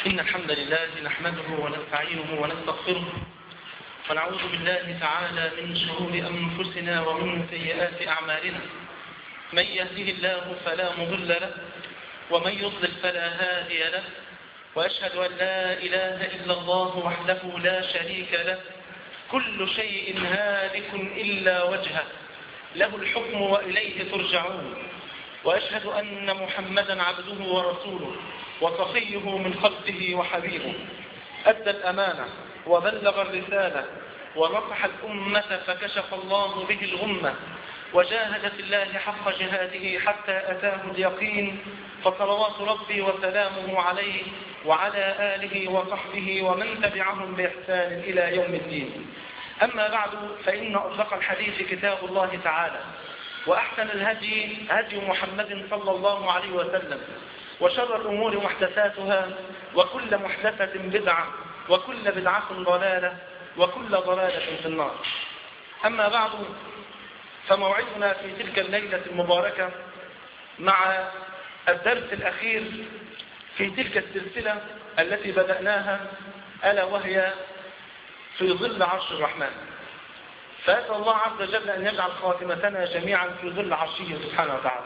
إن الحمد لله نحمده ونستعينه ونستغفره ونعوذ بالله تعالى من شرور أنفسنا ومن سيئات أعمالنا من يهده الله فلا مضل له ومن يضلل فلا هادي له وأشهد أن لا إله إلا الله وحده لا شريك له كل شيء هالك إلا وجهه له الحكم وإليه ترجعون وأشهد أن محمدا عبده ورسوله وصفيه من خلقه وحبيبه أدى الأمانة وبلغ الرسالة ونصح الأمة فكشف الله به الغمة وجاهد في الله حق جهاده حتى أتاه اليقين فصلوات ربي وسلامه عليه وعلى آله وصحبه ومن تبعهم بإحسان إلى يوم الدين أما بعد فإن أصدق الحديث كتاب الله تعالى وأحسن الهدي هدي محمد صلى الله عليه وسلم وشر الأمور محدثاتها وكل محدثة بدعة وكل بدعة ضلالة وكل ضلالة في النار أما بعد فموعدنا في تلك الليلة المباركة مع الدرس الأخير في تلك السلسلة التي بدأناها ألا وهي في ظل عرش الرحمن فأسأل الله عز وجل أن يجعل خاتمتنا جميعا في ظل عرشه سبحانه وتعالى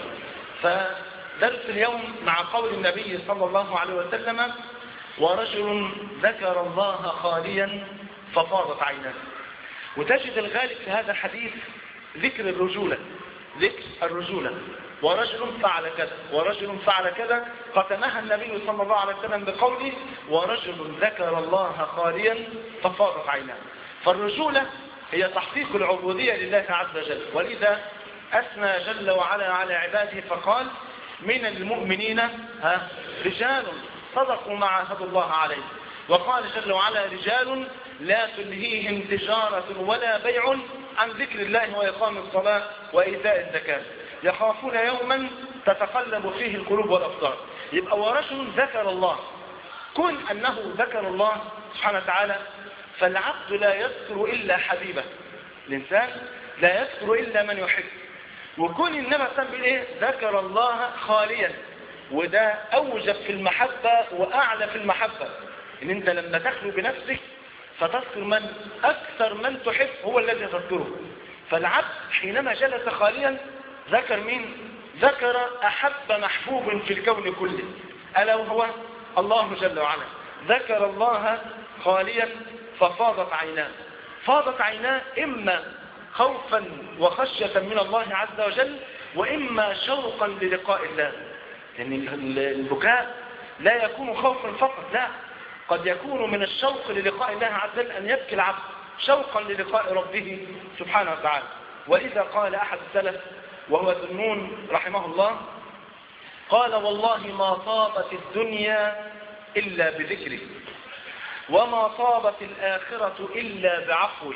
فدرس اليوم مع قول النبي صلى الله عليه وسلم ورجل ذكر الله خاليا ففاضت عيناه وتجد الغالب في هذا الحديث ذكر الرجولة ذكر الرجولة ورجل فعل كذا ورجل فعل كذا ختمها النبي صلى الله عليه وسلم بقوله ورجل ذكر الله خاليا ففاضت عيناه فالرجولة هي تحقيق العبودية لله عز وجل ولذا أثنى جل وعلا على عباده فقال من المؤمنين ها رجال صدقوا ما عاهدوا الله عليه وقال جل وعلا رجال لا تلهيهم تجارة ولا بيع عن ذكر الله وإقام الصلاة وإيتاء الزكاة يخافون يوما تتقلب فيه القلوب والأبصار يبقى ورجل ذكر الله كن أنه ذكر الله سبحانه وتعالى فالعبد لا يذكر إلا حبيبه الإنسان لا يذكر إلا من يحب وكون النبي صلى إيه ذكر الله خاليا وده أوجب في المحبة وأعلى في المحبة إن أنت لما تخلو بنفسك فتذكر من أكثر من تحب هو الذي تذكره فالعبد حينما جلس خاليا ذكر مين ذكر أحب محبوب في الكون كله ألا وهو الله جل وعلا ذكر الله خاليا ففاضت عيناه فاضت عيناه إما خوفا وخشية من الله عز وجل وإما شوقا للقاء الله لأن البكاء لا يكون خوفا فقط لا قد يكون من الشوق للقاء الله عز وجل أن يبكي العبد شوقا للقاء ربه سبحانه وتعالى ولذا قال أحد السلف وهو ذنون رحمه الله قال والله ما طابت الدنيا إلا بذكره وما طابت الآخرة إلا بعفوه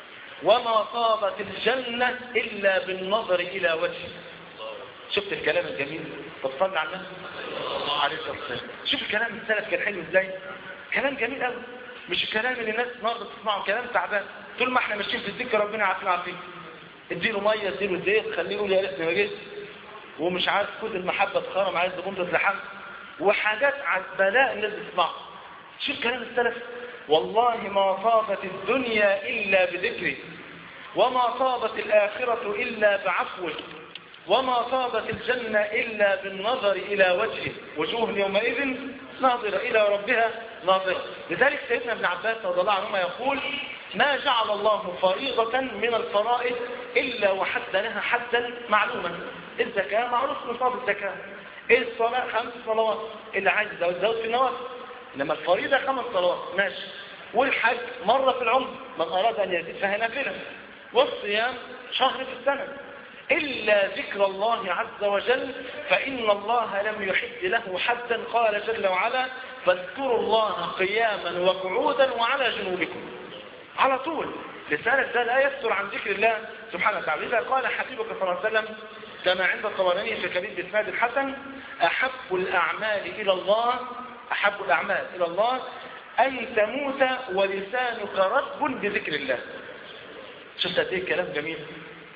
وما طابت الجنة إلا بالنظر إلى وجهه شفت الكلام الجميل طب صلى على النبي عليه الصلاة والسلام شوف الكلام السلف كان حلو ازاي كلام جميل قوي مش الكلام اللي الناس النهارده بتسمعه كلام تعبان طول ما احنا ماشيين في الذكر ربنا عارفين عارفين اديله ميه اديله زيت خليه يقول يا ريتني ما جيت ومش عارف كود المحبه اتخرم عايز بنطة لحم وحاجات على بلاء الناس بتسمعها شوف كلام السلف والله ما طابت الدنيا إلا بذكره وما طابت الآخرة إلا بعفوه وما طابت الجنة إلا بالنظر إلى وجهه وجوه يومئذ ناظرة إلى ربها ناظرة لذلك سيدنا ابن عباس رضي الله عنهما يقول ما جعل الله فريضة من الفرائض إلا وحد لها حدا معلوما الزكاة معروف نصاب الزكاة الصلاة خمس صلوات اللي عايز يزود زود في النوافل إنما الفريضة خمس صلوات ماشي والحج مرة في العمر من أراد أن يزيد فهي نافلة والصيام شهر في السنة إلا ذكر الله عز وجل فإن الله لم يحد له حدا قال جل وعلا فاذكروا الله قياما وقعودا وعلى جنوبكم على طول لسانك ده لا يفتر عن ذكر الله سبحانه وتعالى إذا قال حبيبك صلى الله عليه وسلم كما عند الطبراني في كبير بإسناد الحسن أحب الأعمال إلى الله أحب الأعمال إلى الله أن تموت ولسانك رطب بذكر الله شفت قد ايه كلام جميل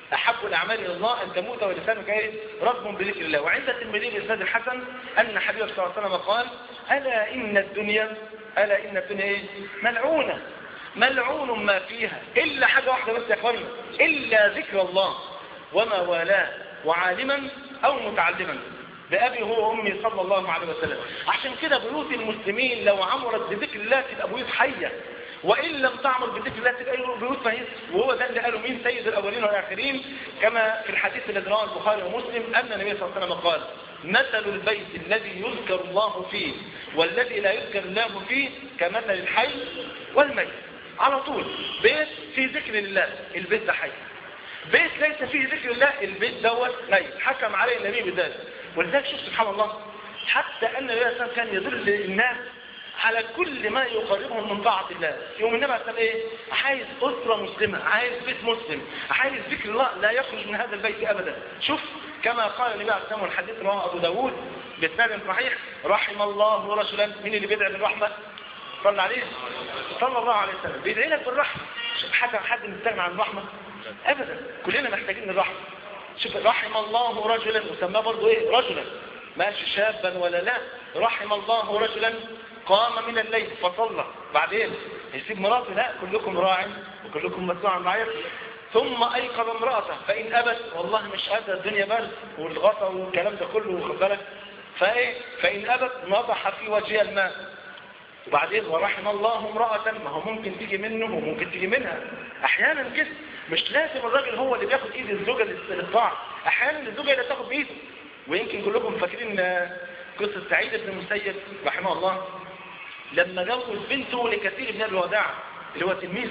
أحب الأعمال إلى الله أن تموت ولسانك إيه؟ رب بذكر الله وعند الترمذي بإسناد الحسن أن حبيب صلى الله عليه وسلم قال ألا إن الدنيا ألا إن الدنيا إيه؟ ملعونة ملعون ما فيها إلا حاجة واحدة بس يا أخوانا إلا ذكر الله وما والاه وعالما أو متعلما بأبي هو وأمي صلى الله عليه وسلم عشان كده بيوت المسلمين لو عمرت بذكر الله تبقى بيوت حية وإن لم تعمل بذكر الله تبقى بيوت فهيس وهو ده اللي قاله مين سيد الأولين والآخرين كما في الحديث الذي رواه البخاري ومسلم أن النبي صلى الله عليه وسلم قال مثل البيت الذي يذكر الله فيه والذي لا يذكر الله فيه كمثل الحي والميت على طول بيت في ذكر الله البيت ده حي بيت ليس فيه ذكر الله البيت دوت ميت حكم عليه النبي بذلك ولذلك شوف سبحان الله حتى أن النبي صلى الله عليه وسلم كان يدل الناس على كل ما يقربهم من طاعة الله يوم النبي عليه ايه عايز أسرة مسلمة عايز بيت مسلم عايز ذكر الله لا يخرج من هذا البيت أبدا شوف كما قال النبي عليه الصلاة والسلام الحديث رواه أبو داود بإسناد صحيح رحم الله رجلا مين اللي بيدعي بالرحمة صلى عليه صلى الله عليه وسلم بيدعي لك بالرحمة شوف حتى حد مستغنى عن الرحمة أبدا كلنا محتاجين الرحمة شوف رحم الله رجلا وسماه برضه ايه رجلا ماشي شابا ولا لا رحم الله رجلا قام من الليل فصلى بعدين يسيب مراته لا كلكم راع وكلكم مسؤول عن رعيته ثم ايقظ امراته فان ابت والله مش قادره الدنيا برد والغطا والكلام ده كله واخد بالك فايه فان ابت نضح في وجهها الماء وبعدين ورحم الله امرأة ما هو ممكن تيجي منه وممكن تيجي منها احيانا كده مش لازم الراجل هو اللي بياخد ايد الزوجة للطاعة احيانا الزوجة اللي تاخد بايده ويمكن كلكم فاكرين قصة سعيد بن المسيب رحمه الله لما جوز بنته لكثير بن الوداع اللي هو تلميذ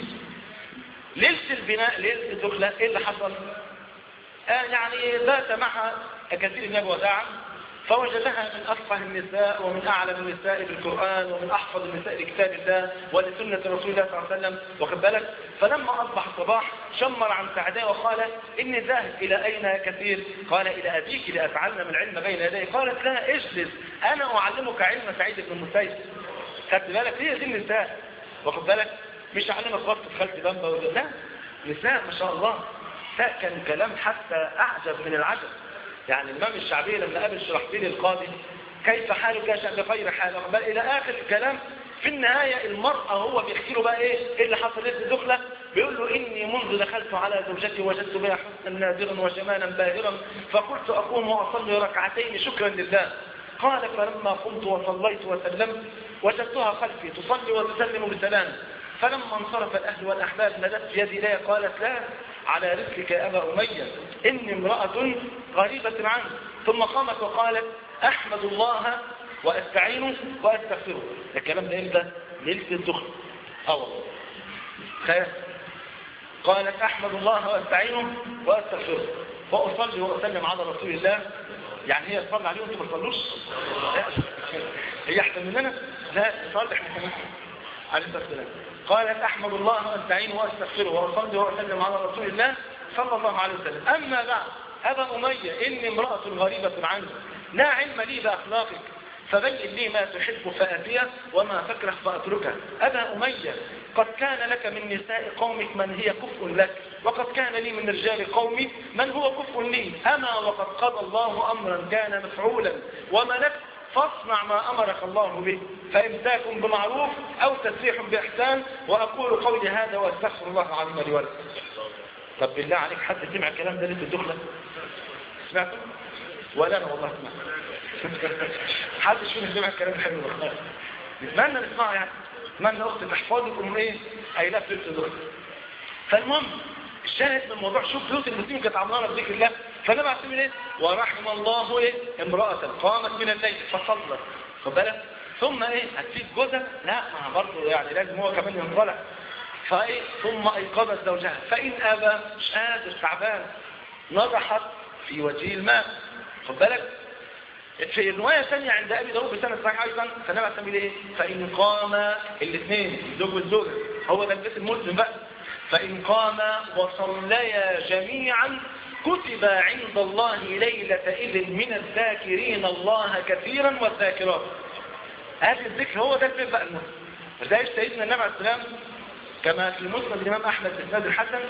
ليلة البناء ليلة الدخلة ايه اللي حصل آه يعني بات معها كثير بن الوداع فوجدها من أفقه النساء ومن أعلم النساء بالقرآن ومن أحفظ النساء لكتاب الله ولسنة رسول الله صلى الله عليه وسلم واخد بالك فلما أصبح الصباح شمر عن سعداء وقال إني ذاهب إلى أين يا كثير قال إلى أبيك لأتعلم العلم بين يدي قالت لا اجلس أنا أعلمك علم سعيد بن المسيب خدت بالك هي دي النساء واخد بالك مش أعلمك وقت خالتي بامبا ولا لا نساء ما شاء الله ده كان كلام حتى أعجب من العجب يعني الإمام الشعبي لما قابل شرحبيل القاضي كيف حالك يا شعب بخير حال بل إلى آخر الكلام في النهاية المرأة هو بيحكي له بقى إيه إيه اللي حصل ليه الدخلة بيقول له إني منذ دخلت على زوجتي وجدت بها حسنا نادرا وجمالا باهرا فقلت أقوم وأصلي ركعتين شكرا لله قال فلما قمت وصليت وسلمت وجدتها خلفي تصلي وتسلم بسلام فلما انصرف الأهل والأحباب مددت يدي إليها قالت لا على رزقك يا أبا أمية إني امرأة غريبة عنك ثم قامت وقالت أحمد الله وأستعينه وأستغفره الكلام ده إمتى؟ ليلة الدخل اه والله خير قالت أحمد الله وأستعينه وأستغفره وأصلي وأسلم على رسول الله يعني هي تصلي عليه وانتم ما تصلوش هي احسن مننا لا تصلي احنا كمان عليه الصلاه والسلام قالت احمد الله واستعينه واستغفره واصلي واسلم على رسول الله صلى الله عليه وسلم اما بعد ابا اميه اني امراه غريبه عنك لا علم لي باخلاقك فبين لي ما تحب فاتيه وما تكره فاتركه ابا اميه قد كان لك من نساء قومك من هي كفء لك وقد كان لي من رجال قومي من هو كفء لي أما وقد قضى الله أمرا كان مفعولا وملكت فاصنع ما أمرك الله به فإمساك بمعروف أو تسريح بإحسان وأقول قولي هذا وأستغفر الله العظيم لي ولكم طب بالله عليك حد سمع الكلام ده ليه في الدخلة سمعته ولا أنا والله سمعت حدش فينا سمع الكلام حلو والله نتمنى نسمعه يعني اتمنى اختي تحفظكم ايه ايلاف ليله الدخل فالمهم الشاهد من الموضوع شوف بيوت المسلمين كانت عمرانه بذكر الله فالنبي عليه الصلاه ايه ورحم الله ايه امراه قامت من الليل فصلت خد بالك ثم ايه هتسيب جوزها لا ما برضه يعني لازم هو كمان ينطلق فايه ثم ايقظت زوجها فان ابى مش قادر تعبان نضحت في وجه الماء خد بالك في رواية ثانية عند أبي داود بسنة صحيح أيضا فنبع سبيل إيه؟ فإن قام الاثنين الزوج والزوجة هو ده البيت المسلم بقى فإن قام وصليا جميعا كتب عند الله ليلة إذن من الذاكرين الله كثيرا والذاكرات هذا الذكر هو ده البيت بقى المسلم وذلك سيدنا النبي عليه السلام كما في مسند الإمام أحمد بن الحسن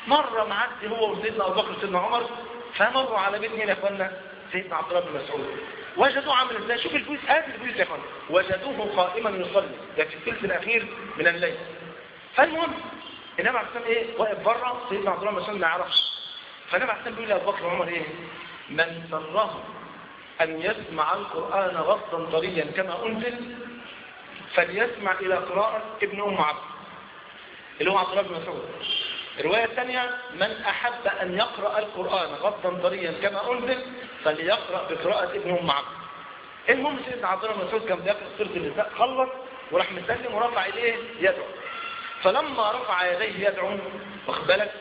مرة معدي هو وسيدنا أبو بكر وسيدنا عمر فمروا على بيت مين يا اخوانا سيدنا عبد الله بن مسعود وجدوه عامل ازاي شوف البيوت ادي البيوت يا اخوانا وجدوه قائما يصلي ده في الثلث الاخير من الليل فالمهم النبي عليه السلام ايه واقف بره سيدنا عبد الله بن مسعود ما يعرفش فالنبي عليه السلام بيقول لابو بكر وعمر ايه من سره ان يسمع القران غضا طريا كما انزل فليسمع الى قراءه ابن ام عبد اللي هو عبد الله بن مسعود الرواية الثانية من أحب أن يقرأ القرآن غضا طريا كما أنزل فليقرأ بقراءة ابن أم عبد المهم سيدنا عبد الله بن مسعود كان بيقرأ سورة النساء خلص وراح مسلم ورفع إليه يدعو فلما رفع يديه يدعو واخد بالك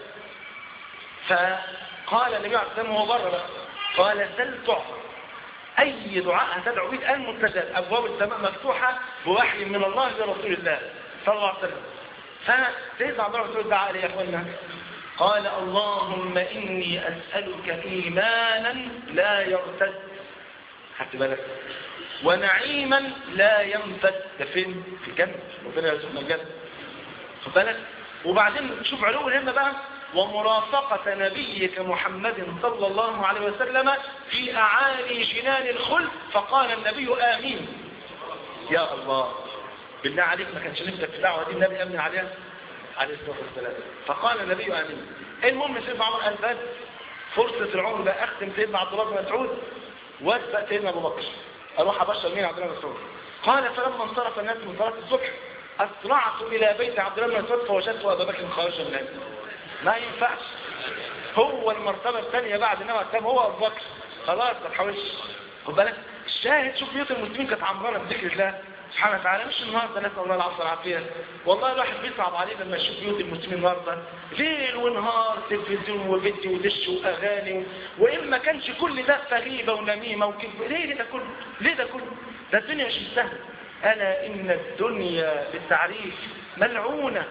فقال النبي عليه الصلاة والسلام وهو بره قال سل تعطى أي دعاء هتدعو به الآن مستجاب أبواب السماء مفتوحة بوحي من الله لرسول الله صلى الله عليه وسلم فسيدنا عبد الله بن مسعود دعا يا اخوانا قال اللهم اني اسالك ايمانا لا يرتد خدت بالك ونعيما لا ينفد ده فين في الجنه ربنا يرزقنا الجنه خد بالك وبعدين شوف علو الهمه بقى ومرافقة نبيك محمد صلى الله عليه وسلم في أعالي جنان الخلد فقال النبي آمين يا الله بالله عليك ما كانش نفسك في دعوة دي النبي أمن عليها عليه الصلاة والسلام فقال النبي آمين المهم سيدنا عمر قال بس فرصة العمر بقى أختم سيدنا عبد الله بن مسعود واسبق سيدنا أبو بكر أروح أبشر مين عبد الله بن مسعود قال فلما انصرف الناس من صلاة الصبح أسرعت إلى بيت عبد الله بن مسعود فوجدت أبا بكر خارجا من البيت ما ينفعش هو المرتبة الثانية بعد النبي عليه هو أبو بكر خلاص ما تحاولش خد بالك الشاهد شوف بيوت المسلمين كانت عمرانة بذكر الله سبحانه وتعالى مش النهارده نسال الله العافيه والعافيه والله الواحد بيصعب عليه لما يشوف بيوت المسلمين النهارده ليل ونهار تلفزيون وفيديو ودش واغاني وان ما كانش كل ده فغيبه ونميمه وكذب ليه ده كله ليه ده كله ده الدنيا مش سهله الا ان الدنيا بالتعريف ملعونه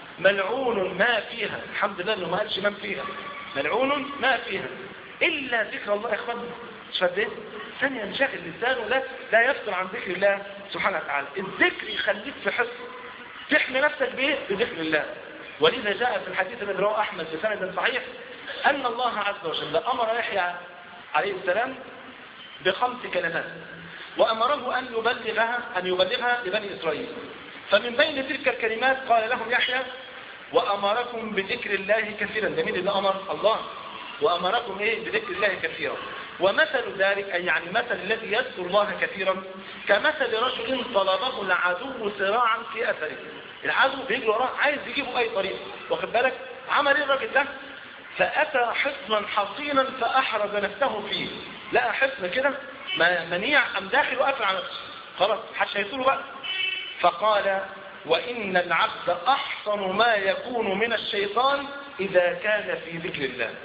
ملعون ما فيها الحمد لله انه ما قالش من فيها ملعون ما فيها الا ذكر الله يا اخوانا مش فاهم ثانية ينشغل لسانه لا لا يفتر عن ذكر الله سبحانه وتعالى الذكر يخليك في حصن تحمي نفسك بايه بذكر الله ولذا جاء في الحديث الذي رواه احمد بسند صحيح ان الله عز وجل امر يحيى عليه السلام بخمس كلمات وامره ان يبلغها ان يبلغها لبني اسرائيل فمن بين تلك الكلمات قال لهم يحيى وامركم بذكر الله كثيرا ده مين اللي امر الله وامركم ايه بذكر الله كثيرا ومثل ذلك أي يعني مثل الذي يذكر الله كثيرا كمثل رجل طلبه العدو صراعا في أثره العدو بيجري وراه عايز يجيبه أي طريق واخد بالك عمل ايه الراجل ده فأتى حصنا حصينا فأحرز نفسه فيه لقى حصن كده منيع أم داخل وقفل على نفسه خلاص محدش هيطوله بقى فقال وإن العبد أحصن ما يكون من الشيطان إذا كان في ذكر الله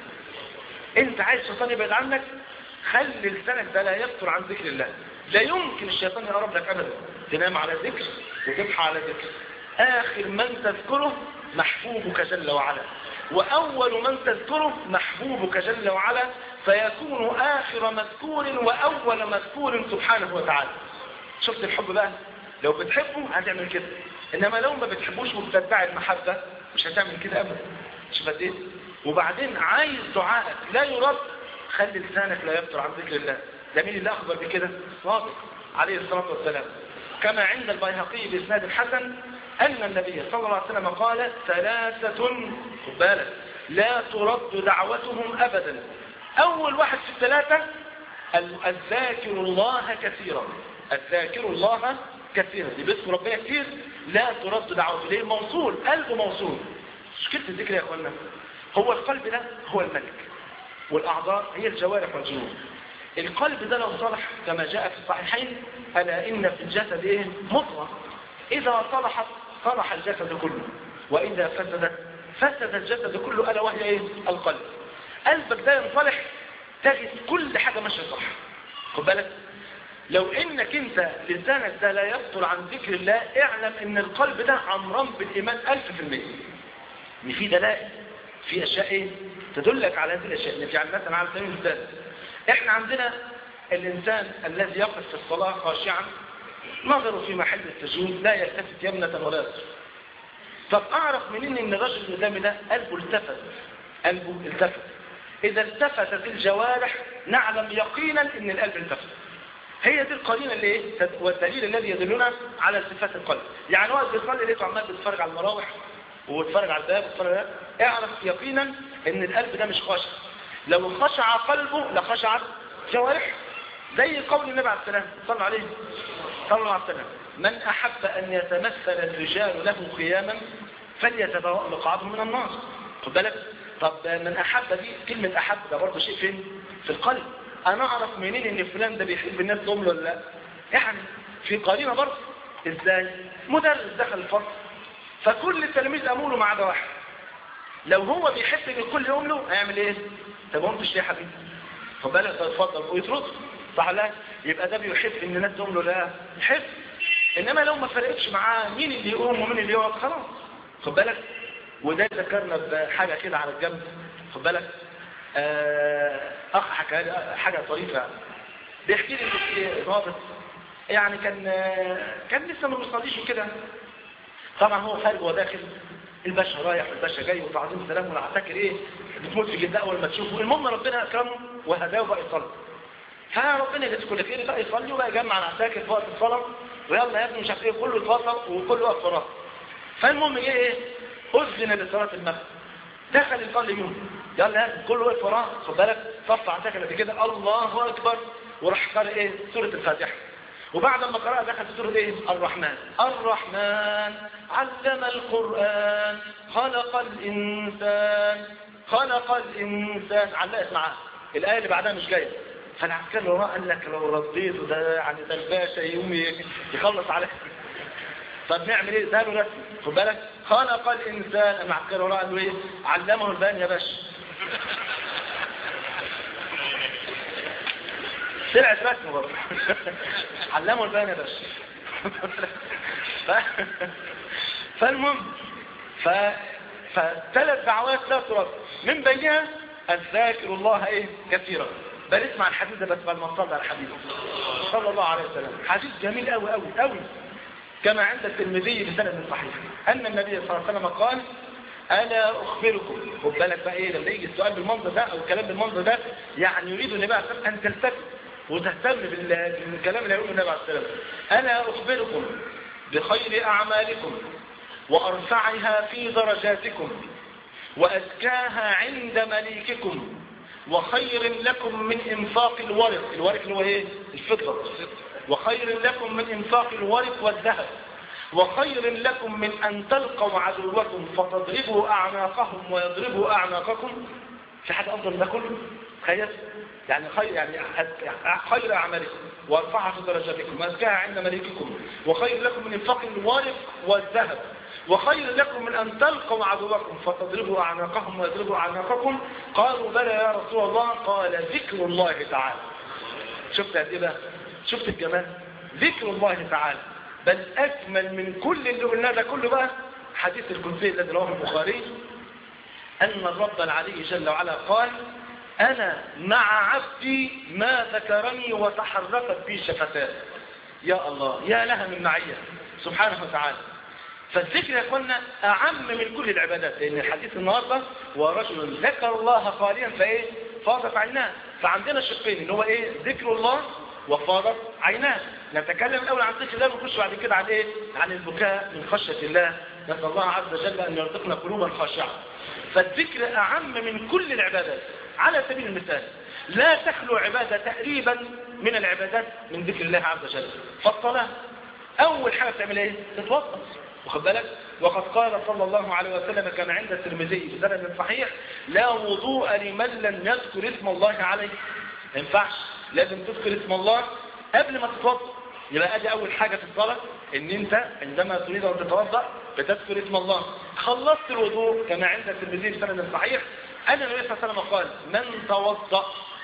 انت عايز الشيطان يبعد عنك خلي لسانك ده لا يفتر عن ذكر الله لا يمكن الشيطان يقرب لك ابدا تنام على ذكر وتصحى على ذكر اخر من تذكره محبوبك جل وعلا واول من تذكره محبوبك جل وعلا فيكون اخر مذكور واول مذكور سبحانه وتعالى شفت الحب بقى لو بتحبه هتعمل كده انما لو ما بتحبوش وبتتبع المحبه مش هتعمل كده ابدا شوف قد ايه وبعدين عايز دعائك لا يرد خلي لسانك لا يفتر عن ذكر الله ده مين اللي اخبر بكده صادق عليه الصلاه والسلام كما عند البيهقي باسناد حسن ان النبي صلى الله عليه وسلم قال ثلاثه خد بالك لا ترد دعوتهم ابدا اول واحد في الثلاثه الذاكر الله كثيرا الذاكر الله كثيرا اللي بيذكر ربنا كثير لا ترد دعوته ليه موصول قلبه موصول مشكله الذكر يا اخوانا هو القلب ده هو الملك والأعضاء هي الجوارح والجنود القلب ده لو صلح كما جاء في الصحيحين ألا إن في الجسد إيه مضغة إذا صلحت صلح الجسد كله وإذا فسدت فسد الجسد كله ألا وهي إيه القلب قلبك ده ينصلح تجد كل حاجة ماشية صح خد بالك لو انك انت لسانك ده لا يفطر عن ذكر الله اعلم ان القلب ده عمران بالايمان الف في المية ان في دلائل في اشياء ايه تدلك على هذه الاشياء نرجع مثلا على سبيل المثال احنا عندنا الانسان الذي يقف في الصلاه خاشعا نظره في محل السجود لا يلتفت يمنة ولا يسرا طب اعرف منين ان الرجل اللي قدامي ده قلبه التفت قلبه التفت إذا التفتت الجوارح نعلم يقينا إن القلب التفت هي دي القرينه اللي ايه والدليل الذي يدلنا على صفات القلب يعني واحد بيصلي لقيته عمال بيتفرج على المراوح ويتفرج على الباب ويتفرج على اعرف يقينا ان القلب ده مش خاشع لو خشع قلبه لخشعت جوارحه زي قول النبي عليه السلام صلى عليه صلى الله عليه وسلم من احب ان يتمثل الرجال له قياما فليتبوأ مقعده من النار خد بالك طب من احب دي كلمه احب ده برضه شيء فين في القلب انا اعرف منين ان فلان ده بيحب الناس دول ولا لا يعني في قرينه برضه ازاي مدرس دخل الفصل فكل التلاميذ قاموا له ما عدا واحد لو هو بيحب ان الكل يقوم له هيعمل ايه طب هو مش ليه يا حبيبي خد بالك اتفضل ويترد صح لا يبقى ده بيحب ان الناس تقوم له لا يحب انما لو ما فرقتش معاه مين اللي يقوم ومين اللي يقعد خلاص خد بالك وده ذكرنا بحاجه كده على الجنب خد بالك آه، اخ حكى لي حاجه طريفه بيحكي لي ان ضابط يعني كان كان لسه ما بيصليش وكده طبعا هو خارج وداخل الباشا رايح والباشا جاي وتعظيم سلام والعساكر ايه بتموت في جلده اول ما تشوفه المهم ربنا اكرمه وهداه وبقى يصلي فربنا يجزي كل خير بقى يصلي وبقى يجمع العساكر في وقت الصلاه ويلا يا ابني مش عارف ايه كله يتوضا وكله واقف وراه فالمهم جه ايه اذن لصلاه المغرب دخل يصلي يوم يلا يا كله واقف وراه خد بالك صف عساكر قد كده الله اكبر وراح قال ايه سوره الفاتحه وبعد ما قرأ دخل في سورة ايه الرحمن الرحمن علم القرآن خلق الإنسان خلق الإنسان علقت معاه الآية اللي بعدها مش جاية فالعسكري اللي وراه قال لك لو رديته ده يعني ده الباشا يقوم يخلص عليه طب نعمل ايه ده له رسمي خد بالك خلق الإنسان العسكري وراه قال له ايه علمه البيان يا باشا طلعت رسمه برضه علموا البيان يا باشا ف... فالمهم ف... فثلاث دعوات لا ترد من بينها الذاكر الله ايه كثيرا بل اسمع الحديث ده بس بعد ما صلى على الحديث صلى الله عليه وسلم حديث جميل قوي قوي قوي كما عند الترمذي بسند صحيح ان النبي صلى الله عليه وسلم قال الا اخبركم خد بالك بقى ايه لما يجي السؤال بالمنظر ده او الكلام بالمنظر ده يعني يريد النبي عليه الصلاه ان تلتفت وتهتم بالكلام اللي يقوله النبي عليه السلام أنا أخبركم بخير أعمالكم وأرفعها في درجاتكم وأزكاها عند مليككم وخير لكم من إنفاق الورق الورق اللي هو إيه؟ الفضة وخير لكم من إنفاق الورق والذهب وخير لكم من أن تلقوا عدوكم فتضربوا أعناقهم ويضربوا أعناقكم في حاجة أفضل من ده كله تخيل يعني خير يعني خير أعمالكم وارفعها في درجاتكم وازكاها عند مليككم وخير لكم من انفاق الوارق والذهب وخير لكم من أن تلقوا عدوكم فتضربوا أعناقهم ويضربوا أعناقكم قالوا بلى يا رسول الله قال ذكر الله تعالى شفت قد ايه بقى شفت الجمال ذكر الله تعالى بل أكمل من كل اللي قلناه ده كله بقى حديث القدسي الذي رواه البخاري أن الرب العلي جل وعلا قال أنا مع عبدي ما ذكرني وتحركت بي شفتاه يا الله يا لها من معية سبحانه وتعالى فالذكر يا اخوانا أعم من كل العبادات لأن الحديث النهاردة ورجل ذكر الله خاليا فإيه فاضت عيناه فعندنا شقين اللي هو إيه ذكر الله وفاضت عيناه نتكلم الأول عن ذكر الله ونخش بعد كده عن إيه عن البكاء من خشية الله نسأل الله عز وجل أن يرزقنا قلوبا خاشعة فالذكر أعم من كل العبادات على سبيل المثال لا تخلو عبادة تقريبا من العبادات من ذكر الله عز وجل فالصلاة أول حاجة تعمل إيه؟ تتوضأ واخد بالك وقد قال صلى الله عليه وسلم كان عند الترمذي بسند صحيح لا وضوء لمن لم يذكر اسم الله عليه ما ينفعش لازم تذكر اسم الله قبل ما تتوضا يبقى ادي اول حاجه في الصلاه ان انت عندما تريد ان تتوضا بتذكر اسم الله خلصت الوضوء كما عند الترمذي بسند صحيح أن النبي صلى الله عليه وسلم قال من توضأ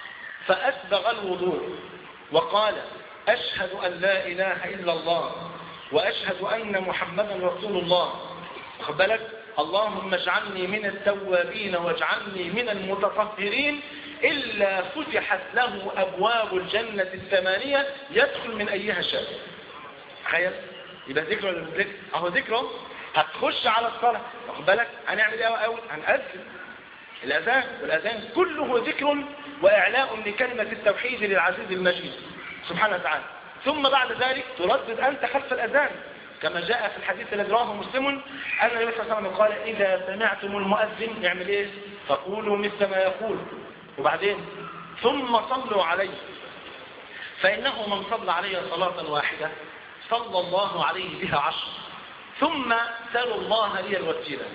فأسبغ الوضوء وقال أشهد أن لا إله إلا الله وأشهد أن محمدا رسول الله خد بالك اللهم اجعلني من التوابين واجعلني من المتطهرين إلا فتحت له أبواب الجنة الثمانية يدخل من أيها شاء تخيل يبقى ذكر ولا ذكر أهو ذكره هتخش على الصلاة واخد بالك هنعمل ايه أول هنأذن الأذان والأذان كله ذكر وإعلاء لكلمة التوحيد للعزيز المجيد سبحانه وتعالى ثم بعد ذلك تردد أنت خلف الأذان كما جاء في الحديث الذي رواه مسلم أن النبي صلى الله عليه وسلم قال إذا سمعتم المؤذن يعمل إيه فقولوا مثل ما يقول وبعدين ثم صلوا عليه فإنه من صلى علي صلاة واحدة صلى الله عليه بها عشر ثم سألوا الله لي الوسيلة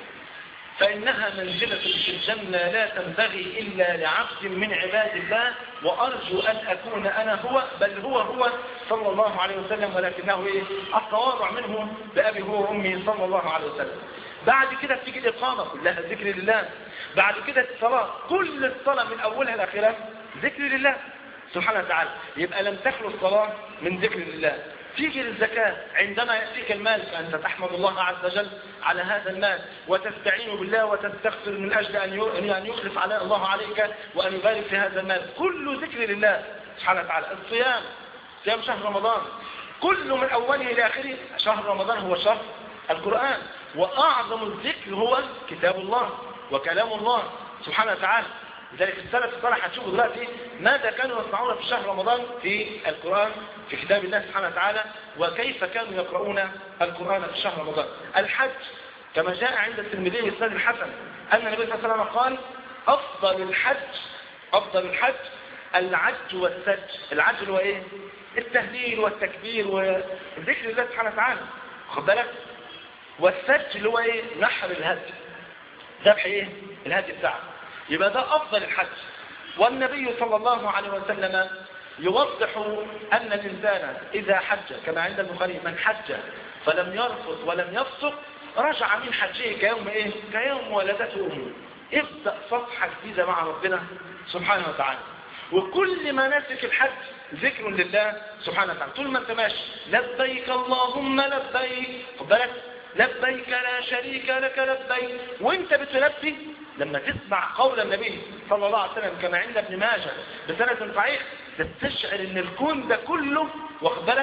فإنها منزلة في الجنة لا تنبغي إلا لعبد من عباد الله وأرجو أن أكون أنا هو بل هو هو صلى الله عليه وسلم ولكنه إيه التواضع منه بأبي هو وأمي صلى الله عليه وسلم بعد كده تيجي الإقامة كلها ذكر لله بعد كده الصلاة كل الصلاة من أولها لآخرها ذكر لله سبحانه وتعالى يبقى لم تخلو الصلاة من ذكر الله تيجي للزكاة عندما يأتيك المال فأنت تحمد الله عز وجل على هذا المال وتستعين بالله وتستغفر من أجل أن يخلف على الله عليك وأن يبارك في هذا المال كل ذكر لله سبحانه وتعالى الصيام صيام شهر رمضان كل من أوله إلى آخره شهر رمضان هو شهر القرآن وأعظم الذكر هو كتاب الله وكلام الله سبحانه وتعالى لذلك السلف الصالح هتشوفوا دلوقتي ماذا كانوا يصنعون في شهر رمضان في القرآن في كتاب الله سبحانه وتعالى وكيف كانوا يقرؤون القرآن في شهر رمضان الحج كما جاء عند الترمذي الإسناد الحسن أن النبي صلى الله عليه وسلم قال أفضل الحج أفضل الحج العج والسج العج هو إيه؟ التهليل والتكبير وذكر الله سبحانه وتعالى خد بالك والسج اللي هو إيه؟ نحر الهدي ذبح إيه؟ الهدي بتاعه يبقى ده أفضل الحج والنبي صلى الله عليه وسلم يوضح أن الإنسان إذا حج كما عند البخاري من حج فلم يرفض ولم يفسق رجع من حجه كيوم إيه؟ كيوم ولدته أمه ابدأ صفحة جديدة مع ربنا سبحانه وتعالى وكل مناسك الحج ذكر لله سبحانه وتعالى طول ما انت ماشي لبيك اللهم لبيك خد بالك لبيك لا شريك لك لبيك وانت بتلبي لما تسمع قول النبي صلى الله عليه وسلم كما عند ابن ماجه بسند صحيح تستشعر ان الكون ده كله واخد بالك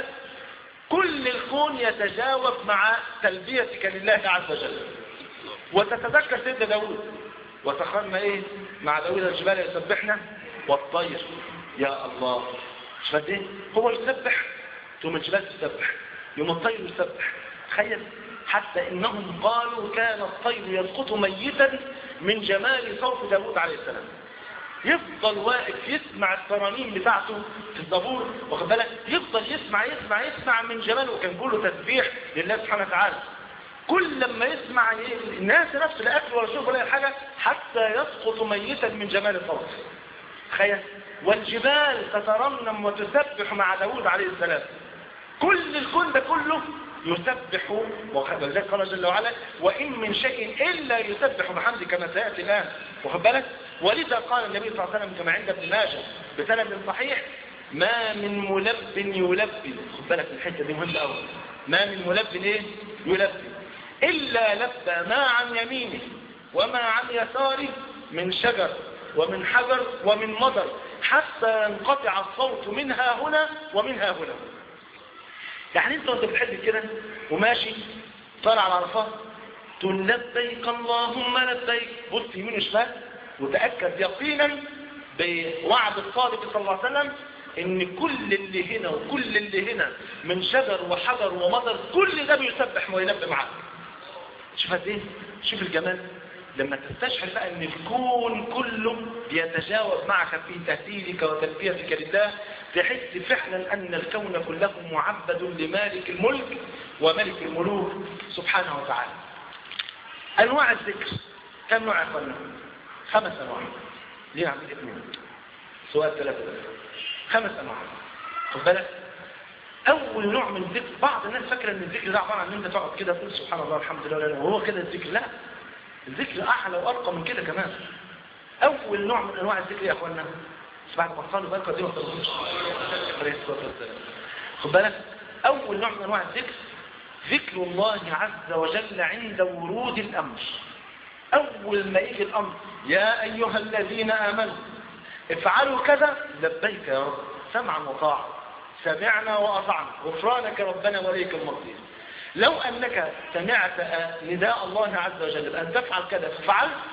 كل الكون يتجاوب مع تلبيتك لله عز وجل وتتذكر سيدنا داود وسخرنا ايه مع داود الجبال يسبحنا والطير يا الله مش ايه هو يسبح ثم الجبال تسبح يوم الطير يسبح تخيل حتى انهم قالوا كان الطير يسقط ميتا من جمال صوت داود عليه السلام يفضل واقف يسمع الترانيم بتاعته في الزبور واخد بالك يفضل يسمع يسمع يسمع من جماله وكان بيقول تسبيح لله سبحانه وتعالى كل لما يسمع الناس نفسه لا اكل ولا شرب ولا حاجه حتى يسقط ميتا من جمال الصوت تخيل والجبال تترنم وتسبح مع داود عليه السلام كل الكون ده كله يسبح ولذلك قال جل وعلا وإن من شيء إلا يسبح بحمد كما سيأتي الآن واخد بالك ولذا قال النبي صلى الله عليه وسلم كما عند ابن ماجه بسند صحيح ما من ملب يلبي خد بالك الحته دي مهمه قوي ما من ملب ايه يلبي الا لبى ما عن يمينه وما عن يساره من شجر ومن حجر ومن مطر حتى ينقطع الصوت منها هنا ومنها هنا يعني انت وانت بتحب كده وماشي طالع على عرفات تقول لبيك اللهم لبيك بص يمين وشمال وتأكد يقينا بوعد الصادق صلى الله عليه وسلم ان كل اللي هنا وكل اللي هنا من شجر وحجر ومطر كل ده بيسبح وينبه معاك شوف قد ايه شوف الجمال لما تستشعر بقى ان الكون كله بيتجاوب معك في تهديدك وتلبيتك لله تحس فعلا ان الكون كله معبد لمالك الملك وملك الملوك سبحانه وتعالى انواع الذكر كم نوع يا اخوانا خمس انواع ليه عمل اثنين سؤال ثلاثة خمس انواع خد بالك اول نوع من الذكر بعض الناس فاكره ان الذكر ده عباره عن ان انت تقعد كده تقول سبحان الله الحمد لله وهو كده الذكر لا الذكر اعلى وارقى من كده كمان اول نوع من انواع الذكر يا اخوانا بعد ما تصلوا بالك دي ما تقولوش خد بالك اول نوع من انواع الذكر ذكر الله عز وجل عند ورود الامر اول ما يجي الامر يا ايها الذين امنوا افعلوا كذا لبيك يا رب سمعا وطاعه سمعنا واطعنا غفرانك ربنا وليك المصير لو انك سمعت نداء الله عز وجل بان تفعل كذا ففعلت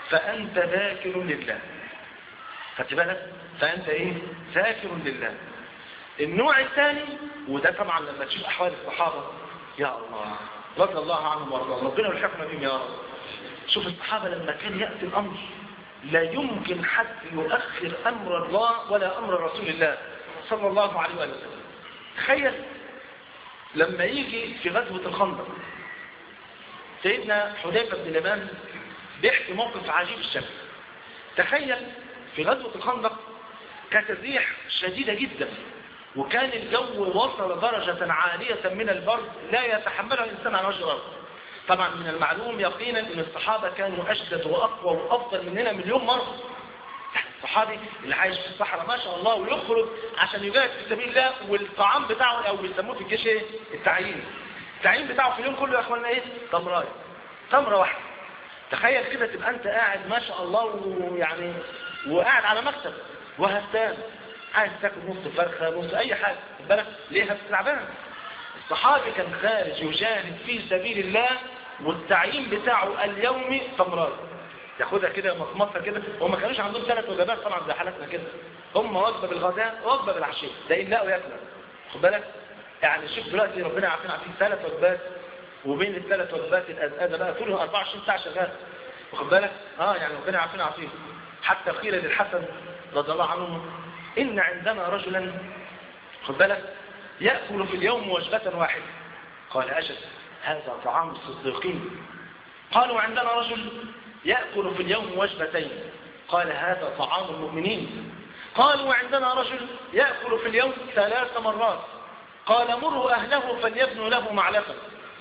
فأنت ذاكر لله خدت بالك فأنت إيه ذاكر لله النوع الثاني وده طبعا لما تشوف أحوال الصحابة يا الله رضي الله عنهم وارضى الله ربنا يرحمنا بهم يا رب شوف الصحابة لما كان يأتي الأمر لا يمكن حد يؤخر أمر الله ولا أمر رسول الله صلى الله عليه وسلم تخيل لما يجي في غزوة الخندق سيدنا حذيفة بن اليمان بيحكي موقف عجيب الشكل تخيل في غزوة الخندق كانت الريح شديدة جدا وكان الجو وصل درجة عالية من البرد لا يتحملها الإنسان على وجه الأرض طبعا من المعلوم يقينا ان الصحابة كانوا اشدد واقوى وافضل مننا مليون مرة الصحابي اللي عايش في الصحراء ما شاء الله ويخرج عشان يجاهد في سبيل الله والطعام بتاعه او بيسموه في الجيش ايه التعيين التعيين بتاعه في اليوم كله يا اخوانا ايه تمرايه تمره واحده تخيل كده تبقى انت قاعد ما شاء الله ويعني وقاعد على مكتب وهستان عايز تاكل نص فرخه نص اي حاجه خد بالك ليه هتتعبان الصحابي كان خارج يجاهد في سبيل الله والتعيين بتاعه اليومي تمرات ياخدها كده مصمصها كده هم ما كانوش عندهم ثلاث وجبات طبعا زي حالتنا كده هم وجبه بالغداء ووجبه بالعشاء ده ان لقوا ياكلوا خد بالك يعني شوف دلوقتي ربنا يعافينا عارفين ثلاث وجبات وبين الثلاث وجبات الازازه بقى طول 24 ساعه شغال واخد بالك اه يعني ربنا يعافينا عافيه حتى قيل للحسن رضي الله عنه ان عندنا رجلا خد بالك يأكل في اليوم وجبة واحدة قال أجل هذا طعام الصديقين قالوا عندنا رجل يأكل في اليوم وجبتين قال هذا طعام المؤمنين قالوا عندنا رجل يأكل في اليوم ثلاث مرات قال مروا أهله فليبنوا له معلقة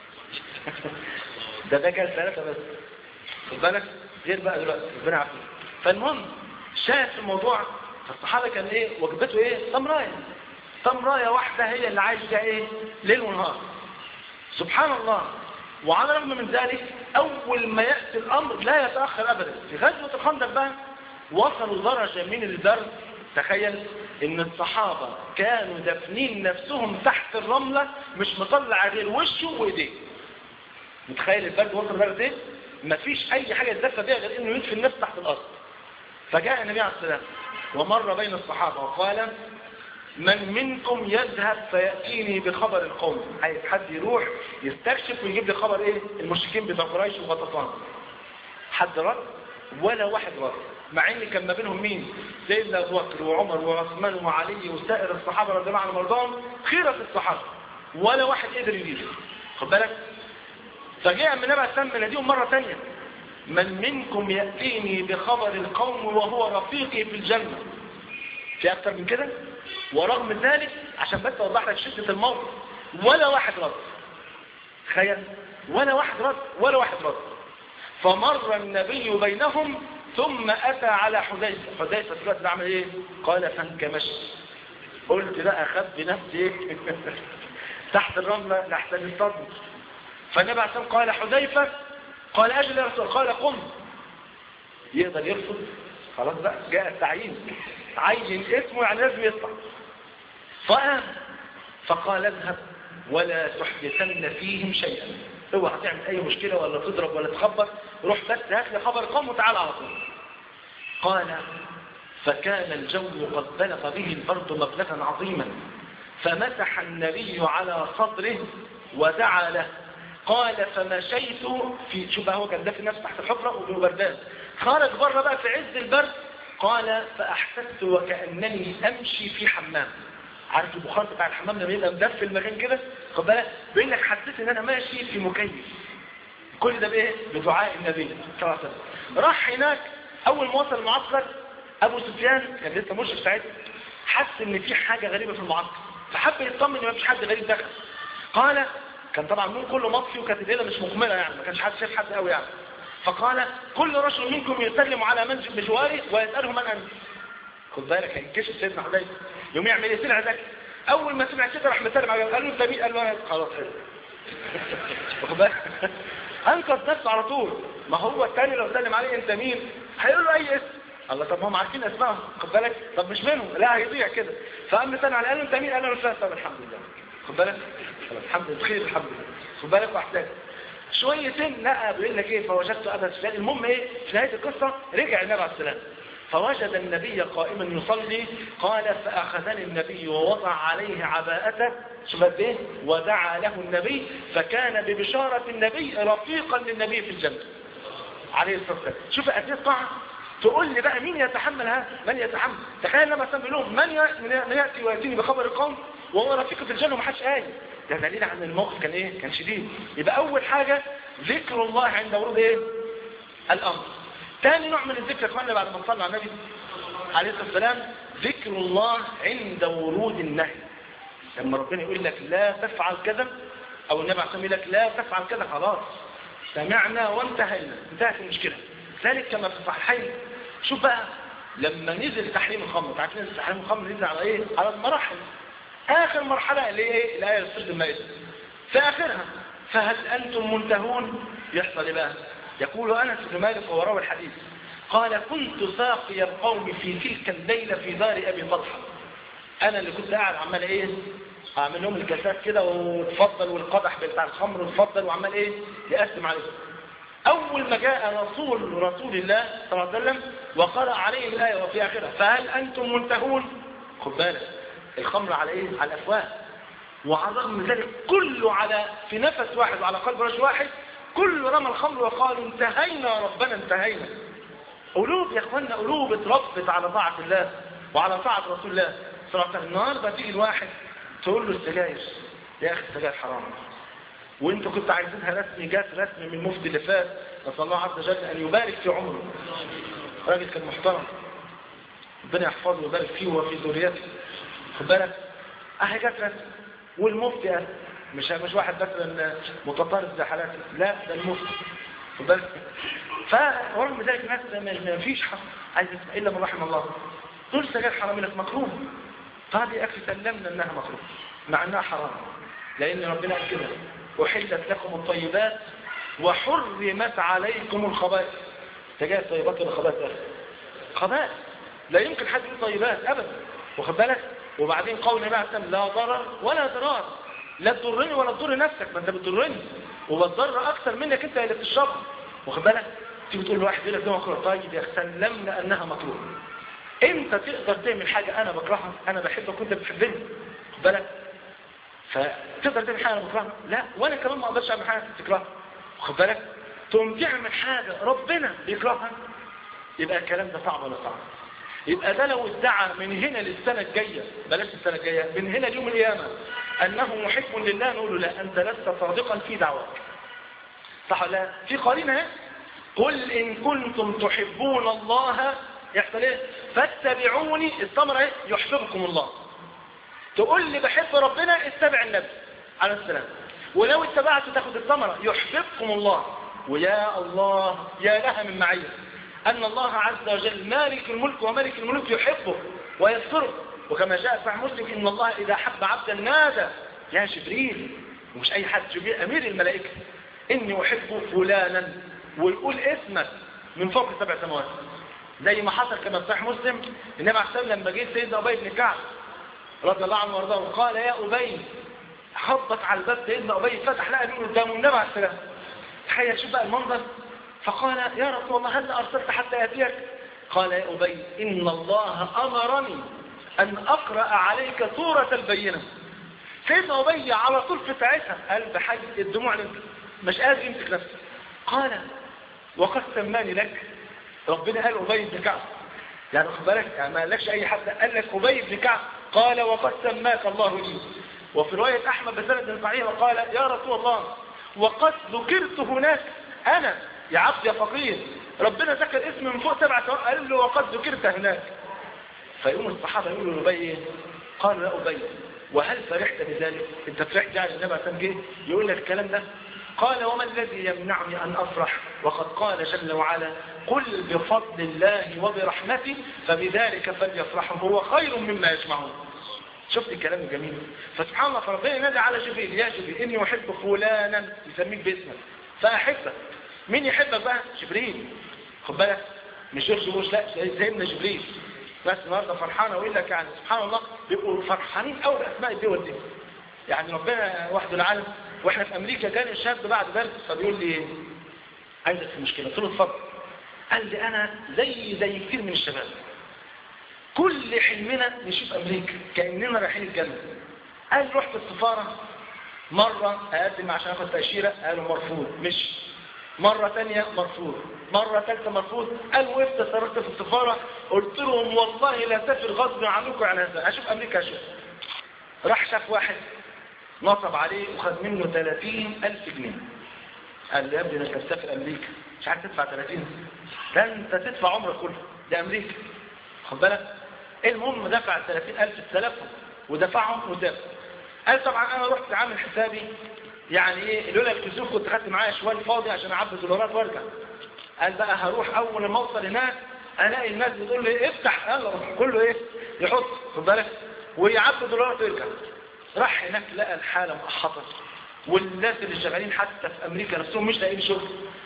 ده ده كان ثلاثة بس خد بالك غير بقى دلوقتي ربنا عافيه فالمهم شاهد في الموضوع فالصحابة كان ايه وجبته ايه تمرايه تمرايه واحدة هي اللي عايش فيها ايه ليل ونهار سبحان الله وعلى الرغم من ذلك اول ما يأتي الامر لا يتأخر ابدا في غزوة الخندق بقى وصلوا درجة من البرد تخيل ان الصحابة كانوا دفنين نفسهم تحت الرملة مش مطلع غير وشه وايديه متخيل البرد وصل درجة ايه مفيش اي حاجة يتدفى بيها غير انه يدفن نفسه تحت الارض فجاء النبي عليه السلام ومر بين الصحابة وقال من منكم يذهب فيأتيني بخبر القوم عايز حد يروح يستكشف ويجيب لي خبر ايه المشركين بتوع قريش وغطفان حد رد ولا واحد رد مع ان كان ما بينهم مين سيدنا ابو بكر وعمر وعثمان وعلي وسائر الصحابه رضي الله عنهم وارضاهم خيره الصحابه ولا واحد قدر يجيب خد بالك فجاء من نبع السلام يناديهم مره ثانيه من منكم ياتيني بخبر القوم وهو رفيقي في الجنه في اكتر من كده ورغم ذلك عشان بس اوضح لك شدة الموقف ولا واحد رد تخيل ولا واحد رد ولا واحد رد فمر النبي بينهم ثم اتى على حذيفه حذيفه دلوقتي بعمل ايه قال فانكمش قلت بقى اخبي نفسي تحت الرمله لحسن الصدر فالنبي عليه الصلاه قال حذيفه قال اجل يا رسول قال قم يقدر يرفض خلاص بقى جاء التعيين عين اسمه يعني لازم يطلع فقام فقال اذهب ولا تحدثن فيهم شيئا اوعى تعمل اي مشكلة ولا تضرب ولا تخبر روح بس هات لي خبر قوم وتعال على طول قال فكان الجو قد بلغ به البرد مبلغا عظيما فمسح النبي على صدره ودعا له قال فمشيت في شوف هو كان دافن نفسه تحت الحفرة وبردان خرج بره بقى في عز البرد قال فأحسست وكأنني أمشي في حمام عارف البخار بتاع الحمام لما يبقى مدفي المكان كده خد بالك بيقول لك حسيت ان انا ماشي في مكيف كل ده بايه بدعاء النبي صلى الله عليه وسلم راح هناك اول ما وصل المعسكر ابو سفيان كان لسه مشرف ساعتها حس ان في حاجه غريبه في المعسكر فحب يطمن ان مفيش حد غريب دخل قال كان طبعا النور كله مطفي وكانت الليله مش مكمله يعني ما كانش حد شايف حد قوي يعني فقال كل رجل منكم يسلم على من بجواره ويساله من انت خد بالك هينكشف سيدنا حذيفه يوم يعمل ايه سمع ذاك اول ما سمع كده راح مسلم عليه قال له انت مين قال له خلاص حلو واخد بالك انقذ نفسه على طول ما هو الثاني لو سلم عليه انت مين هيقول له اي اسم الله طب هم عارفين اسمائهم خد بالك طب مش منهم لا هيضيع كده فقام سلم عليه قال له انت مين قال له مش طب الحمد لله خد بالك الحمد لله بخير الحمد لله خد بالك واحتاج شويتين لا بيقول لك ايه فوجدت ابا سفيان المهم ايه في نهايه القصه رجع النبي عليه السلام فوجد النبي قائما يصلي قال فاخذني النبي ووضع عليه عباءته شوف قد ايه ودعا له النبي فكان ببشاره النبي رفيقا للنبي في الجنه عليه الصلاه والسلام شوف قد ايه الطاعه تقول لي بقى مين يتحمل هذا من يتحمل تخيل لما سمي لهم من ي- من ياتي وياتيني بخبر القوم وهو رفيق في الجنه ومحدش قايل ده دليل على ان الموقف كان ايه كان شديد يبقى اول حاجه ذكر الله عند ورود ايه الامر ثاني نوع من الذكر يا اخوانا بعد ما نصلي على النبي عليه الصلاه والسلام ذكر الله عند ورود النهي لما ربنا يقول لك لا تفعل كذا او النبي عليه الصلاه والسلام يقول لك لا تفعل كذا خلاص سمعنا وانتهينا انتهت المشكله ذلك كما في الصحيحين شوف بقى لما نزل تحريم الخمر عارفين نزل تحريم الخمر نزل على ايه على المراحل اخر مرحله اللي هي ايه الايه السد المائده في اخرها فهل انتم منتهون يحصل ايه بقى يقول انس بن مالك وهو راوي الحديث قال كنت ساقي القوم في تلك الليله في دار ابي طلحه انا اللي كنت قاعد عمال ايه اعمل لهم الكاسات كده وتفضل والقدح بتاع الخمر وتفضل وعمال ايه يقسم عليهم اول ما جاء رسول رسول الله صلى الله عليه وسلم وقرأ عليهم الآية وفي آخرها فهل أنتم منتهون خد بالك الخمر على ايه على الافواه وعلى الرغم من ذلك كله على في نفس واحد وعلى قلب رجل واحد كله رمى الخمر وقالوا انتهينا ربنا انتهينا قلوب يا اخوانا قلوب اتربت على طاعة الله وعلى طاعة رسول الله صلى الله عليه وسلم النهارده تيجي الواحد تقول له السجاير يا اخي السجاير حرام وانتوا كنتوا عايزينها رسمي جات رسمي من المفتي اللي فات نسال الله عز وجل ان يبارك في عمره راجل كان محترم ربنا يحفظه ويبارك فيه وفي ذريته خد بالك اهي جات رسمي والمفتي قال مش مش واحد مثلا متطرف زي حالاتي لا ده المفتي خد بالك فرغم ذلك الناس ما فيش حق عايز يسمع الا من رحم الله دول سجاير حرام لك مكروه طب يا اخي سلمنا انها مكروه مع انها حرام لان ربنا قال كده احلت لكم الطيبات وحرمت عليكم الخبائث سجاير طيبات ولا خبائث يا اخي خبائث لا يمكن حد يقول طيبات ابدا واخد بالك وبعدين قول النبي عليه الصلاه والسلام لا ضرر ولا ضرار لا تضرني ولا تضر نفسك ما انت بتضرني وبتضر اكثر منك انت اللي بتشربها واخد بالك تيجي تقول لواحد يقول لك ده مكروه طيب يا اخي سلمنا انها مكروه انت تقدر تعمل حاجه انا بكرهها انا بحبك وانت بتحبني خد بالك فتقدر تعمل حاجه انا بكرهها لا وانا كمان ما اقدرش اعمل حاجه انت تكرهها واخد بالك تقوم تعمل حاجه ربنا بيكرهها يبقى الكلام ده صعب ولا صعب يبقى ده لو ادعى من هنا للسنة الجاية بلاش السنة الجاية من هنا ليوم القيامة أنه محب لله نقول له لا أنت لست صادقا في دعواك صح ولا لا في قرينة اهي قل إن كنتم تحبون الله يحصل ايه فاتبعوني الثمرة ايه يحببكم الله تقول لي بحب ربنا اتبع النبي عليه السلام ولو اتبعت تاخد الثمرة يحببكم الله ويا الله يا لها من معيه أن الله عز وجل مالك الملك وملك الملك يحبه ويذكره وكما جاء في مسلم إن الله إذا حب عبدا نادى يا جبريل ومش أي حد جبريل أمير الملائكة إني أحب فلانا ويقول اسمك من فوق سبع سماوات زي ما حصل كما في صحيح مسلم النبي عليه السلام لما جه سيدنا أبي بن كعب رضي الله عنه وارضاه قال يا أبي خبط على الباب سيدنا أبي فتح لقى مين قدامه النبي عليه السلام تخيل شوف بقى المنظر فقال يا رسول الله هل أرسلت حتى يأتيك قال يا أبي إن الله أمرني أن أقرأ عليك سورة البينة سيدنا أبي على طول في ساعتها قال بحاجة الدموع لك مش قادر يمسك نفسه قال وقد سماني لك ربنا قال أبي بن كعب يعني خد بالك يعني ما قالكش أي حد قال لك أبي بن كعب قال وقد سماك الله لي وفي رواية أحمد بسند صحيح وقال يا رسول الله وقد ذكرت هناك أنا يا عبد يا فقير ربنا ذكر اسمي من فوق سبع سواء قال له وقد ذكرت هناك فيقوم الصحابة يقولوا لأبي ايه قالوا يا أبي وهل فرحت بذلك انت فرحت يعني النبي عليه جه يقول لك الكلام ده قال وما الذي يمنعني أن أفرح وقد قال جل وعلا قل بفضل الله وبرحمته فبذلك فليفرحوا هو خير مما يجمعون شفت الكلام الجميل فسبحان الله فربنا ينادي على جبريل يا جبريل إني أحب فلانا يسميك باسمك فأحبك مين يحبك بقى جبريل خد بالك مش جورج بوش لا سيدنا جبريل بس النهارده فرحانه ويقول لك يعني سبحان الله بيبقوا فرحانين قوي باسماء الدول دي يعني ربنا وحده العالم واحنا في امريكا جاني شاب بعد درس فبيقول لي عايزك في مشكله قلت له اتفضل قال لي انا زي زي كتير من الشباب كل حلمنا نشوف امريكا كاننا رايحين الجنه قال رحت السفاره مره اقدم عشان اخد تاشيره قالوا مرفوض مش مرة تانية مرفوض مرة ثالثة مرفوض قال وقفت صرفت في السفارة قلت لهم والله لا سافر غصب عنكم عن هذا اشوف امريكا اشوف راح شاف واحد نصب عليه وخد منه 30 ألف جنيه قال لي يا ابني انك تسافر امريكا مش عارف تدفع 30 ده انت تدفع عمرك كله ده امريكا خد بالك المهم دفع 30 ألف استلفهم ودفعهم ودفع قال طبعا انا رحت عامل حسابي يعني ايه لولا الكسوف كنت خدت معايا شوال فاضي عشان اعبي دولارات وارجع قال بقى هروح اول ما اوصل هناك الاقي الناس بتقول لي افتح يلا كله ايه يحط خد بالك ويعبي دولارات ويرجع راح هناك لقى الحاله محطه والناس اللي شغالين حتى في امريكا نفسهم مش لاقيين شغل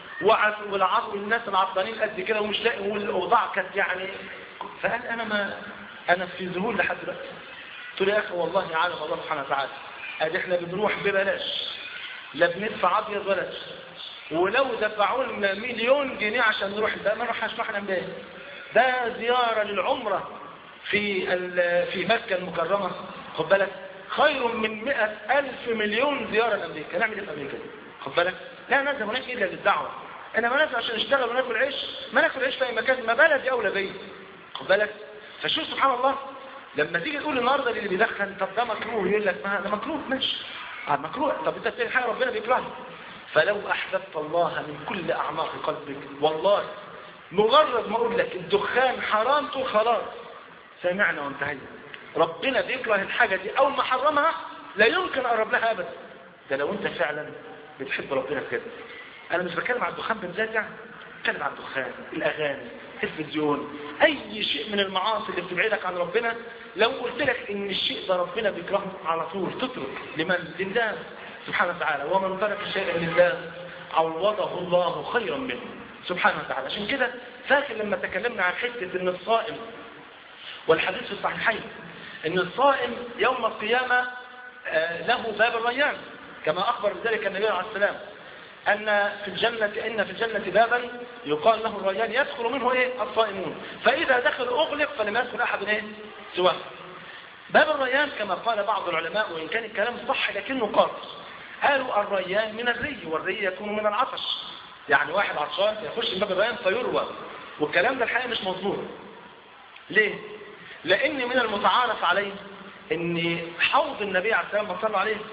والعصر والناس العطلانين قد كده ومش لاقي والاوضاع كانت يعني فقال انا ما انا في ذهول لحد دلوقتي قلت له يا اخي والله يعلم الله سبحانه وتعالى ادي احنا بنروح ببلاش لا بندفع ابيض ولا ولو دفعوا لنا مليون جنيه عشان نروح ده ما نروحش ما احنا امبارح ده زياره للعمره في في مكه المكرمه خد بالك خير من مئة ألف مليون زيارة لأمريكا نعمل ايه في أمريكا خد بالك لا نازل هناك إلا للدعوة أنا ما نازل عشان نشتغل وناكل عيش ما ناكل عيش في أي مكان ما بلدي أولى بيا خد بالك فشوف سبحان الله لما تيجي تقول النهارده اللي بيدخن طب ده مكروه يقول لك ما ده مكروه ماشي آه مكروه طب انت بتعمل حاجه ربنا بيكرهها فلو احببت الله من كل اعماق قلبك والله مجرد ما اقول لك الدخان حرام تقول خلاص سمعنا وانتهينا ربنا بيكره الحاجه دي اول ما حرمها لا يمكن اقرب لها ابدا ده لو انت فعلا بتحب ربنا بجد انا مش بتكلم عن الدخان بالذات يعني بتكلم عن الدخان الاغاني التلفزيون اي شيء من المعاصي اللي بتبعدك عن ربنا لو قلت لك ان الشيء ده ربنا بيكرهه على طول تترك لمن لله سبحانه وتعالى ومن ترك شيئا لله عوضه الله خيرا منه سبحانه وتعالى عشان كده فاكر لما تكلمنا عن حته ان الصائم والحديث في الصحيحين ان الصائم يوم القيامه له باب الريان كما اخبر بذلك النبي عليه السلام أن في الجنة إن في الجنة بابا يقال له الريان يدخل منه إيه الصائمون فإذا دخل أغلق فلم يدخل أحد إيه سواه باب الريان كما قال بعض العلماء وإن كان الكلام صح لكنه قاصر قالوا الريان من الري والري يكون من العطش يعني واحد عطشان يخش باب الريان فيروى والكلام ده الحقيقة مش مظبوط ليه؟ لأن من المتعارف عليه ان حوض النبي عليه السلام ما صلوا عليه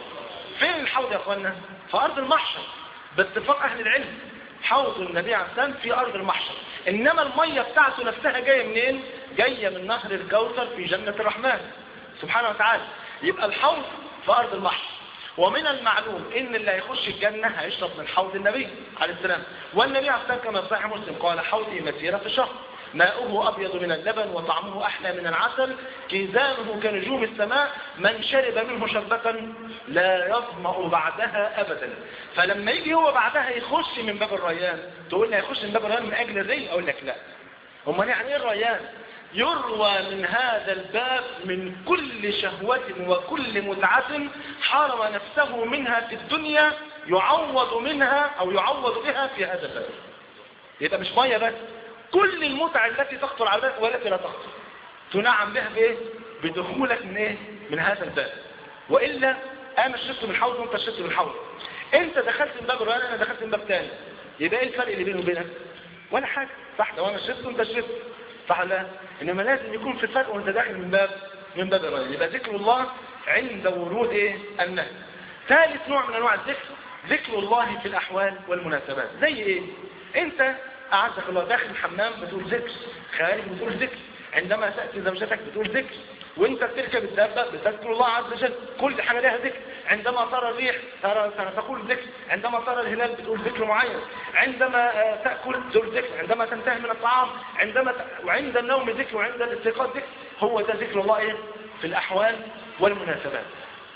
فين الحوض يا اخوانا في ارض المحشر باتفاق اهل العلم حوض النبي عليه السلام في ارض المحشر انما الميه بتاعته نفسها جايه منين جايه من نهر الكوثر في جنه الرحمن سبحانه وتعالى يبقى الحوض في ارض المحشر ومن المعلوم ان اللي هيخش الجنة هيشرب من حوض النبي عليه السلام والنبي عليه السلام كما صحيح مسلم قال حوضي مسيرة في شهر ماؤه أبيض من اللبن وطعمه أحلى من العسل كيزانه كنجوم السماء من شرب منه شربة لا يظمأ بعدها أبدا فلما يجي هو بعدها يخش من باب الريان تقول لي هيخش من باب الريان من أجل الري أقول لك لا امال يعني ايه الريان يروى من هذا الباب من كل شهوة وكل متعة حرم نفسه منها في الدنيا يعوض منها أو يعوض بها في هذا الباب يبقى مش مية بس كل المتعة التي تخطر على بالك والتي لا تخطر تنعم بها بايه بدخولك من ايه من هذا الباب وإلا انا شربت من حوض وانت شربت من حوض انت دخلت من باب الريان انا دخلت من باب تاني يبقى ايه الفرق اللي بيني وبينك ولا حاجة صح لو انا شربت وانت شربت صح لا انما لازم يكون في فرق وانت داخل من باب من باب الريان يبقى ذكر الله عند ورود ايه النهي ثالث نوع من انواع الذكر ذكر الله في الاحوال والمناسبات زي ايه انت أعزك الله داخل الحمام بتقول ذكر خارج بتقول ذكر عندما تأتي زوجتك بتقول ذكر وانت بتركب الدابة بتذكر الله عز وجل كل حاجة لها ذكر عندما ترى الريح ترى تقول ذكر عندما ترى الهلال بتقول ذكر معين عندما تأكل تقول ذكر عندما تنتهي من الطعام عندما ت... وعند النوم ذكر وعند الاستيقاظ ذكر هو ده ذكر الله ايه في الأحوال والمناسبات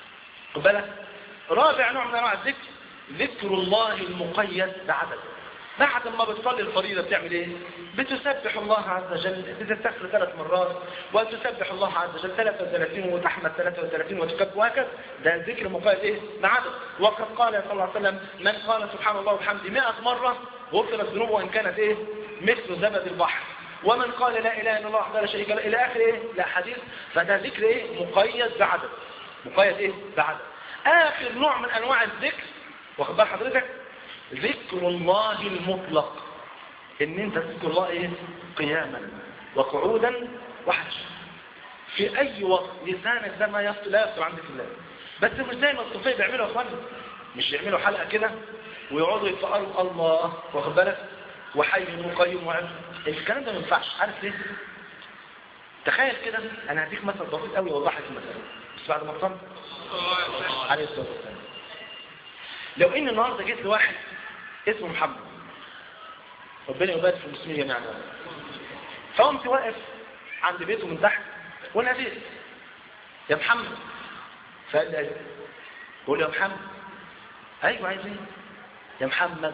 بالك رابع نوع من انواع الذكر ذكر الله المقيد بعدد بعد ما بتصلي الفريضة بتعمل ايه بتسبح الله عز وجل بتستغفر ثلاث مرات وتسبح الله عز وجل 33 وتحمد 33 وتكبر وهكذا ده ذكر مقيد ايه بعدد وقد قال صلى الله عليه وسلم من قال سبحان الله وبحمده 100 مرة غفرت ذنوبه وان كانت ايه مثل زبد البحر ومن قال لا اله الا الله وحده لا شريك له الى اخر ايه لا حديث فده ذكر ايه مقيد بعدد مقيد ايه بعدد اخر نوع من انواع الذكر واخد بال حضرتك ذكر الله المطلق ان انت تذكر الله ايه قياما وقعودا وحشا في اي وقت لسانك ده ما يفطر لا يفطر عندك الله بس مش زي ما الصوفيه بيعملوا يا اخوانا مش يعملوا حلقه كده ويقعدوا يتقالوا الله واخد بالك وحي وقيوم وعلم الكلام ده ما ينفعش عارف ليه تخيل كده انا هديك مثل بسيط قوي يوضح لك المساله بس بعد ما تصلي عليه الصلاه والسلام لو ان النهارده جيت لواحد اسمه محمد ربنا يبارك في المسلمين جميعا فقمت واقف عند بيته من تحت وناديت يا محمد فقال لي بقول يا محمد ايوه عايز ايه يا محمد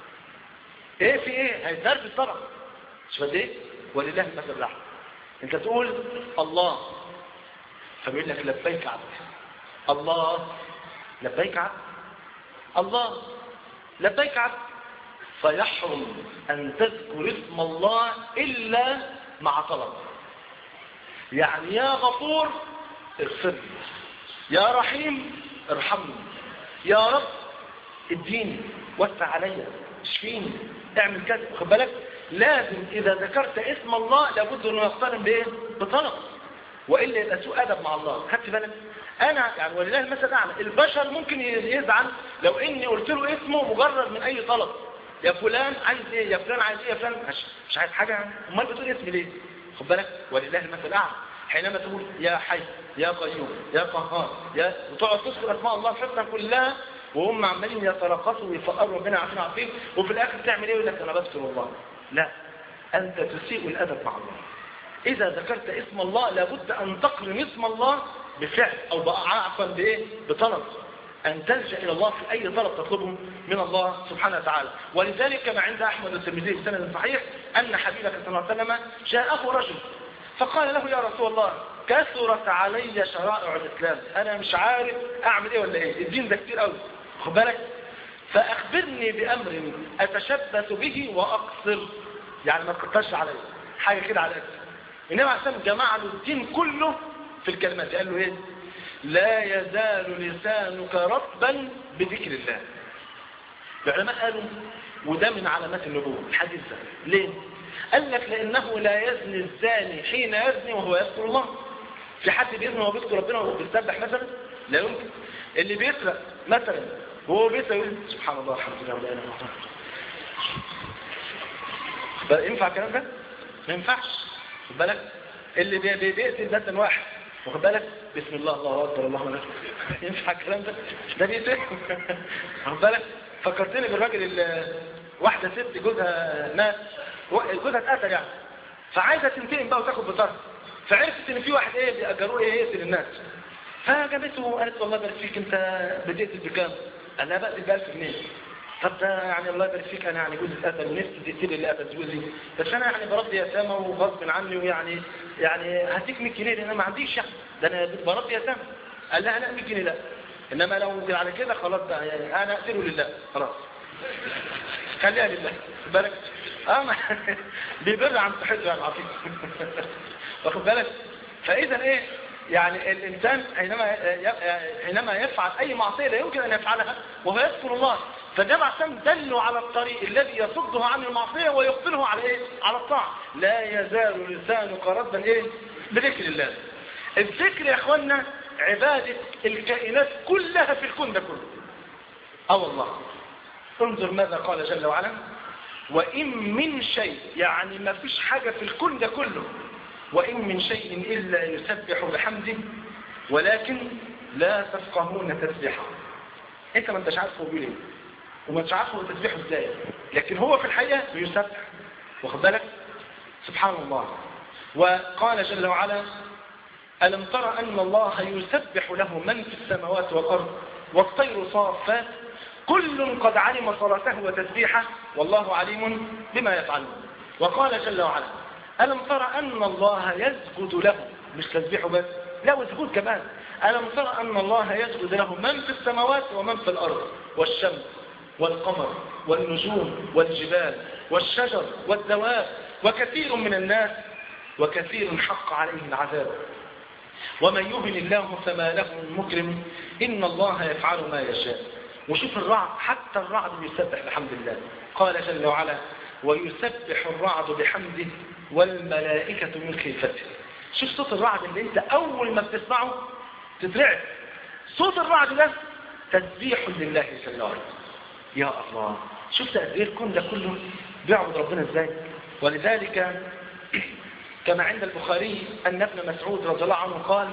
ايه في ايه هيتنرفز طبعا مش فاهم ايه ولله المثل الاعلى انت تقول الله فبيقول لك لبيك عبد الله لبيك عبد الله لبيك عبد فيحرم أن تذكر اسم الله إلا مع طلب يعني يا غفور اغفر لي يا رحيم ارحمني يا رب اديني وسع عليا اشفيني اعمل كذا خد بالك لازم اذا ذكرت اسم الله لابد انه يقترن بايه بطلب والا يبقى سوء ادب مع الله خدت بالك انا يعني ولله المثل الاعلى البشر ممكن يزعل لو اني قلت له اسمه مجرد من اي طلب يا فلان عايز ايه يا فلان عايز ايه يا فلان مش, مش عايز حاجه يعني امال بتقول اسمي ليه خد بالك ولله المثل الاعلى حينما تقول يا حي يا قيوم يا قهار يا وتقعد تذكر اسماء الله الحسنى كلها وهم عمالين يترقصوا ويفقروا ربنا عارفين عارفين وفي الاخر تعمل ايه يقول لك انا بذكر الله لا انت تسيء الادب مع الله اذا ذكرت اسم الله لابد ان تقرن اسم الله بفعل او عفوا بايه بطلب أن تلجأ إلى الله في أي طلب تطلبه من الله سبحانه وتعالى ولذلك كما عند أحمد والترمذي في سند صحيح أن حبيبك صلى الله عليه وسلم جاءه رجل فقال له يا رسول الله كثرت علي شرائع الإسلام أنا مش عارف أعمل إيه ولا إيه الدين ده كتير قوي خد بالك فأخبرني بأمر أتشبث به وأقصر يعني ما تقطعش علي حاجة كده على أسف إنما عشان جمع له الدين كله في الكلمات قال له إيه لا يزال لسانك رطبا بذكر الله العلماء قالوا وده من علامات النبوة الحديث ده ليه قال لك لأنه لا يزني الزاني حين يزني وهو يذكر الله في حد بيزني وهو بيذكر ربنا وهو بيسبح مثلا لا يمكن اللي بيسرق مثلا وهو بيسرق يقول سبحان الله الحمد لله ولا اله الا الله ينفع الكلام ده ما ينفعش خد بالك اللي بيقتل مثلا واحد واخد بالك بسم الله الله اكبر اللهم اكبر ينفع الكلام ده ده بيقتل واخد بالك فكرتني بالراجل اللي واحده ست جوزها مات جوزها اتقتل يعني فعايزه تنتقم بقى وتاخد بطرف فعرفت ان في واحد ايه بيأجروه ايه يقتل الناس فجابته وقالت والله يبارك فيك انت بتقتل بكام؟ قال لها بقتل ب 1000 جنيه طب ده يعني الله يبارك فيك انا يعني جوزي اتقتل ونفسي تقتلي اللي قتل جوزي بس انا يعني بربي يتامى وغصب عني ويعني يعني هديك 100 جنيه لان انا ما عنديش يعني ده انا بربي يتامى قال لها لا 100 جنيه لا انما لو على كده خلاص ده يعني انا اقتله لله خلاص خليها لله بالك اه بيبر عن صحته يعني عطيك واخد بالك فاذا ايه يعني الإنسان حينما حينما يفعل أي معصية لا يمكن أن يفعلها وهو يذكر الله فالنبي عليه دلوا على الطريق الذي يصده عن المعصية ويقبله على إيه؟ على الطاعة لا يزال لسانك ردا إيه؟ بذكر الله الذكر يا أخوانا عبادة الكائنات كلها في الكون ده كله اه والله انظر ماذا قال جل وعلا وإن من شيء يعني ما فيش حاجة في الكون ده كله وإن من شيء إلا يسبح بحمده ولكن لا تفقهون تسبحه انت ما انتش عارف هو بيقول ايه وما انتش عارف هو تسبحه ازاي لكن هو في الحقيقة بيسبح واخد بالك سبحان الله وقال جل وعلا ألم ترى أن الله يسبح له من في السماوات والأرض والطير صافات كل قد علم صلاته وتسبيحه والله عليم بما يفعلون وقال جل وعلا ألم ترى أن الله يسجد له مش تسبيحه بس لا وسجود كمان ألم ترى أن الله يسجد له من في السماوات ومن في الأرض والشمس والقمر والنجوم والجبال والشجر والدواب وكثير من الناس وكثير حق عليه العذاب ومن يهن الله فما له من مكرم إن الله يفعل ما يشاء وشوف الرعد حتى الرعد يسبح بحمد الله قال جل وعلا ويسبح الرعد بحمده والملائكة من خيفته شوف صوت الرعد اللي انت اول ما بتسمعه تترعب صوت الرعد ده تسبيح لله جل وعلا يا الله شفت قد ايه الكون ده كله بيعبد ربنا ازاي ولذلك كما عند البخاري ان ابن مسعود رضي الله عنه قال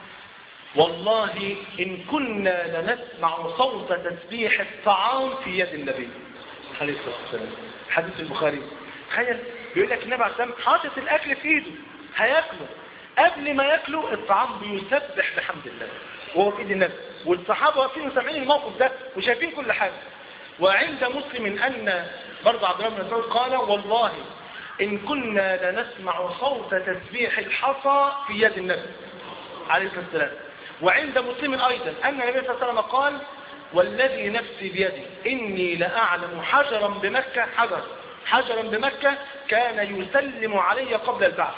والله إن كنا لنسمع صوت تسبيح الطعام في يد النبي عليه الصلاة والسلام حديث البخاري تخيل بيقول لك النبي عليه السلام حاطط الأكل في إيده هياكله قبل ما ياكله الطعام بيسبح بحمد الله وهو في ايد النبي والصحابة واقفين وسامعين الموقف ده وشايفين كل حاجة وعند مسلم أن برضه عبد الله بن مسعود قال والله إن كنا لنسمع صوت تسبيح الحصى في يد النبي عليه الصلاة والسلام وعند مسلم أيضا أن النبي صلى الله عليه وسلم قال والذي نفسي بيدي إني لأعلم حجرا بمكة حجر حجرا بمكة كان يسلم علي قبل البعث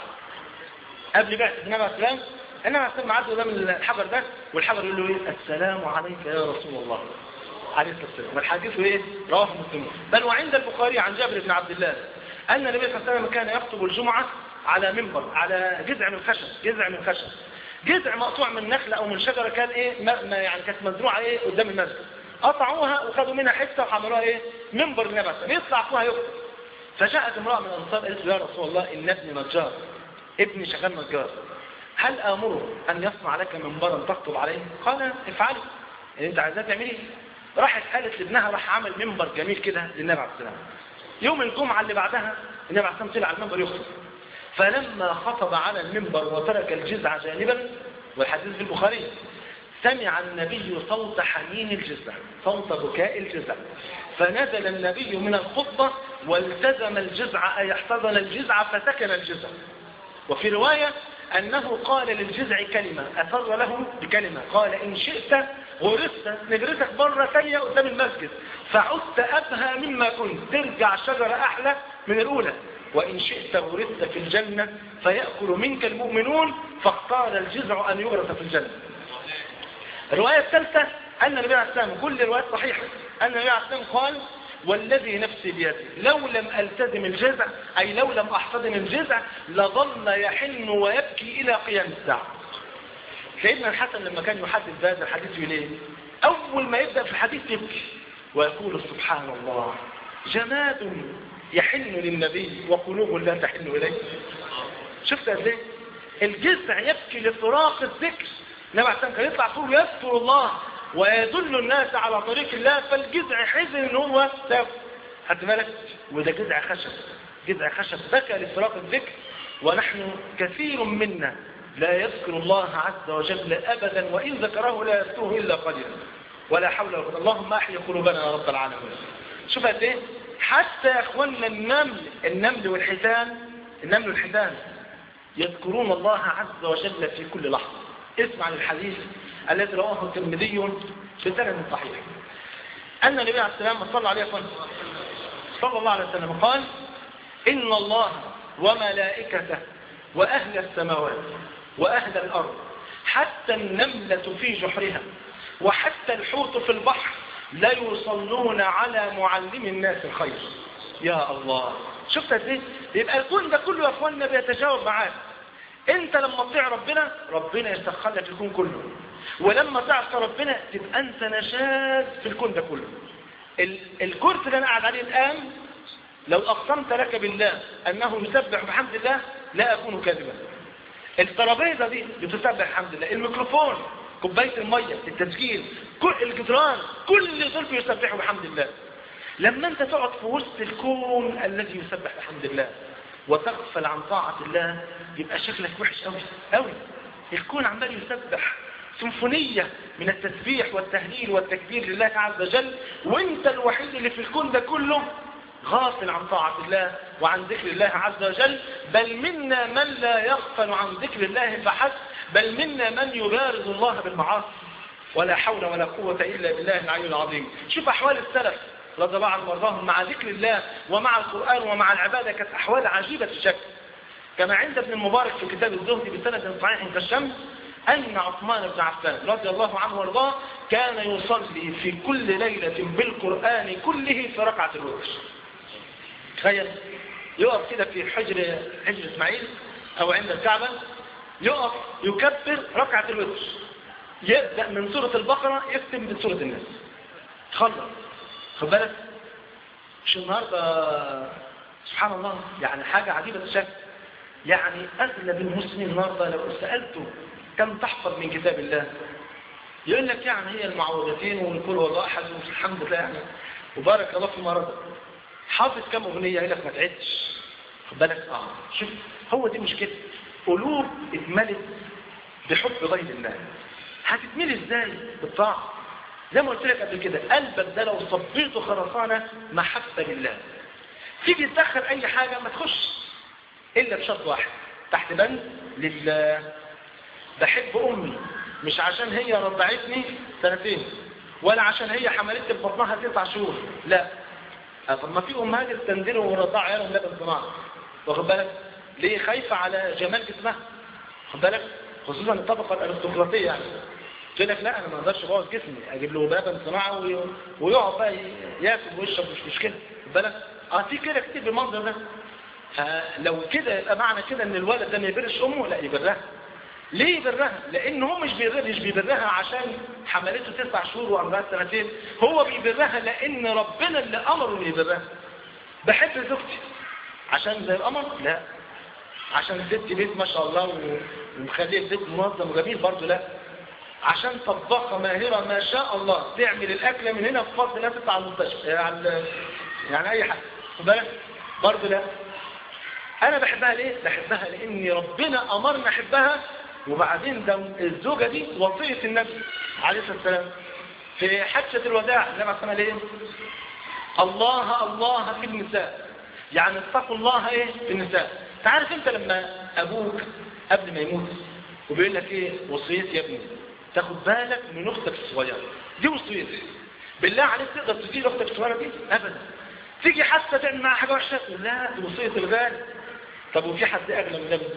قبل بعث النبي عليه السلام النبي عليه السلام عدوا قدام الحجر ده والحجر يقول له إيه السلام عليك يا رسول الله عليه الصلاة والسلام والحديث إيه رواه مسلم بل وعند البخاري عن جابر بن عبد الله أن النبي صلى الله عليه وسلم كان يخطب الجمعة على منبر على جذع من خشب جذع من خشب جذع مقطوع من نخلة او من شجرة كان ايه ما ما يعني كانت مزروعة ايه قدام المسجد قطعوها وخدوا منها حتة وعملوها ايه منبر النبي عليه يطلع فيها يخطب فجاءت امرأة من الانصار قالت له يا رسول الله ان ابني نجار ابني شغال نجار هل امره ان يصنع لك منبرا تخطب عليه قال افعلي يعني انت عايزاه تعملي راحت قالت لابنها راح عمل منبر جميل كده للنبي عليه السلام يوم الجمعة اللي بعدها النبي عليه السلام طلع على المنبر يخطب فلما خطب على المنبر وترك الجزع جانبا والحديث في البخاري سمع النبي صوت حنين الجزع صوت بكاء الجزع فنزل النبي من الخطبة والتزم الجزع أي احتضن الجزع فسكن الجزع وفي رواية أنه قال للجزع كلمة أثر له بكلمة قال إن شئت غرست نجرتك مرة ثانية قدام المسجد فعدت أبهى مما كنت ترجع شجرة أحلى من الأولى وإن شئت غرست في الجنة فيأكل منك المؤمنون فاختار الجزع أن يغرس في الجنة الرواية الثالثة أن النبي عليه السلام كل الروايات صحيحة أن النبي عليه السلام قال والذي نفسي بيده لو لم ألتزم الجزع أي لو لم أحتضن الجزع لظل يحن ويبكي إلى قيام الساعة سيدنا الحسن لما كان يحدث بهذا الحديث يليه أول ما يبدأ في الحديث يبكي ويقول سبحان الله جماد يحن للنبي وقلوب لا تحن إليه شفت ازاي الجزع يبكي لفراق الذكر النبي عليه كان يطلع طول يذكر الله ويدل الناس على طريق الله فالجزع حزن ان هو ساب خد بالك وده جزع خشب جزع خشب بكى لفراق الذكر ونحن كثير منا لا يذكر الله عز وجل ابدا وان ذكره لا يذكره الا قليلا ولا حول ولا قوه اللهم احيي قلوبنا يا رب العالمين شوف قد ايه حتى يا اخواننا النمل النمل والحيتان النمل والحيتان يذكرون الله عز وجل في كل لحظة اسمع الحديث الذي رواه الترمذي بسند صحيح أن النبي عليه السلام صلى عليه وسلم صلى الله عليه وسلم قال إن الله وملائكته وأهل السماوات وأهل الأرض حتى النملة في جحرها وحتى الحوت في البحر لا يصلون على معلم الناس الخير يا الله شفت ازاي يبقى الكون ده كله يا اخوانا بيتجاوب معاك انت لما تطيع ربنا ربنا يسخر لك الكون كله ولما تعصى ربنا تبقى انت نشاز في الكون ده كله ال الكرسي اللي انا قاعد عليه الان لو اقسمت لك بالله انه يسبح بحمد الله لا اكون كاذبا الترابيزه دي بتسبح بحمد الله الميكروفون كوبايه الميه التسجيل كل الجدران كل دول بيسبحوا بحمد الله لما انت تقعد في وسط الكون الذي يسبح بحمد الله وتغفل عن طاعة الله يبقى شكلك وحش قوي قوي الكون عمال يسبح سيمفونية من التسبيح والتهليل والتكبير لله عز وجل وانت الوحيد اللي في الكون ده كله غافل عن طاعة الله وعن ذكر الله عز وجل بل منا من لا يغفل عن ذكر الله فحسب بل منا من يبارز الله بالمعاصي ولا حول ولا قوة إلا بالله العلي العظيم شوف أحوال السلف رضي الله عنهم وارضاهم مع ذكر الله ومع القرآن ومع العبادة كانت أحوال عجيبة الشكل كما عند ابن المبارك في كتاب الزهد بسند صحيح كالشمس أن عثمان بن عفان رضي الله عنه وارضاه كان يصلي في كل ليلة بالقرآن كله في ركعة الوتر تخيل يقف كده في حجر حجر إسماعيل أو عند الكعبة يقف يكبر ركعة الوتر يبدأ من سورة البقرة يختم من سورة الناس خلص خد بالك مش النهاردة سبحان الله يعني حاجة عجيبة الشكل يعني أغلب المسلمين النهاردة لو سألته كم تحفظ من كتاب الله يقول لك يعني هي المعوذتين ونقول والله أحد والحمد لله يعني وبارك الله في مرض حافظ كم أغنية يقول لك ما تعدش خد بالك اه شوف هو دي مشكلة قلوب اتملت بحب غير الله هتتملي ازاي بالطاعة زي ما قلت لك قبل كده قلبك ده لو صبيته خرسانة محبة لله تيجي تدخل اي حاجة ما تخش الا بشرط واحد تحت بند لله بحب امي مش عشان هي رضعتني سنتين ولا عشان هي حملتني ببطنها تسع شهور لا طب ما في امهات استندلوا ورضعوا عيالهم لبن صناعي واخد بالك ليه خايفة على جمال جسمها واخد بالك خصوصا الطبقة الارستقراطية يعني تقول لك لا انا ما اقدرش ابوظ جسمي اجيب له لبن صناعي ويقعد بقى ياكل ويشرب مش مشكله خد بالك اه في كده كتير بالمنظر ده فلو كده يبقى معنى كده ان الولد ده ما يبرش امه لا يبرها ليه يبرها لان هو مش بيبرها مش بيبرها عشان حملته تسع شهور وعمرها سنتين هو بيبرها لان ربنا اللي امره انه يبرها بحب زوجتي عشان زي القمر لا عشان ست بيت ما شاء الله ومخليه البيت منظم وجميل برضه لا عشان طباخة ماهرة ما شاء الله تعمل الأكلة من هنا بفضل الله تطلع على المستشفى يعني, يعني أي حاجة خد بالك برضه لا أنا بحبها ليه؟ بحبها لأن ربنا أمرنا أحبها وبعدين ده الزوجة دي وصية النبي عليه الصلاة والسلام في حجة الوداع النبي عليه الصلاة ليه؟ الله الله في النساء يعني اتقوا الله ايه في النساء تعرف انت لما ابوك قبل ما يموت وبيقول لك ايه وصيتي يا ابني تاخد بالك من اختك الصغيره دي وصيتي بالله عليك تقدر تجي اختك الصغيره دي ابدا تيجي حاسه تعمل معاها حاجه وحشه لا دي وصيه الغالي طب وفي حد اغلى من النبي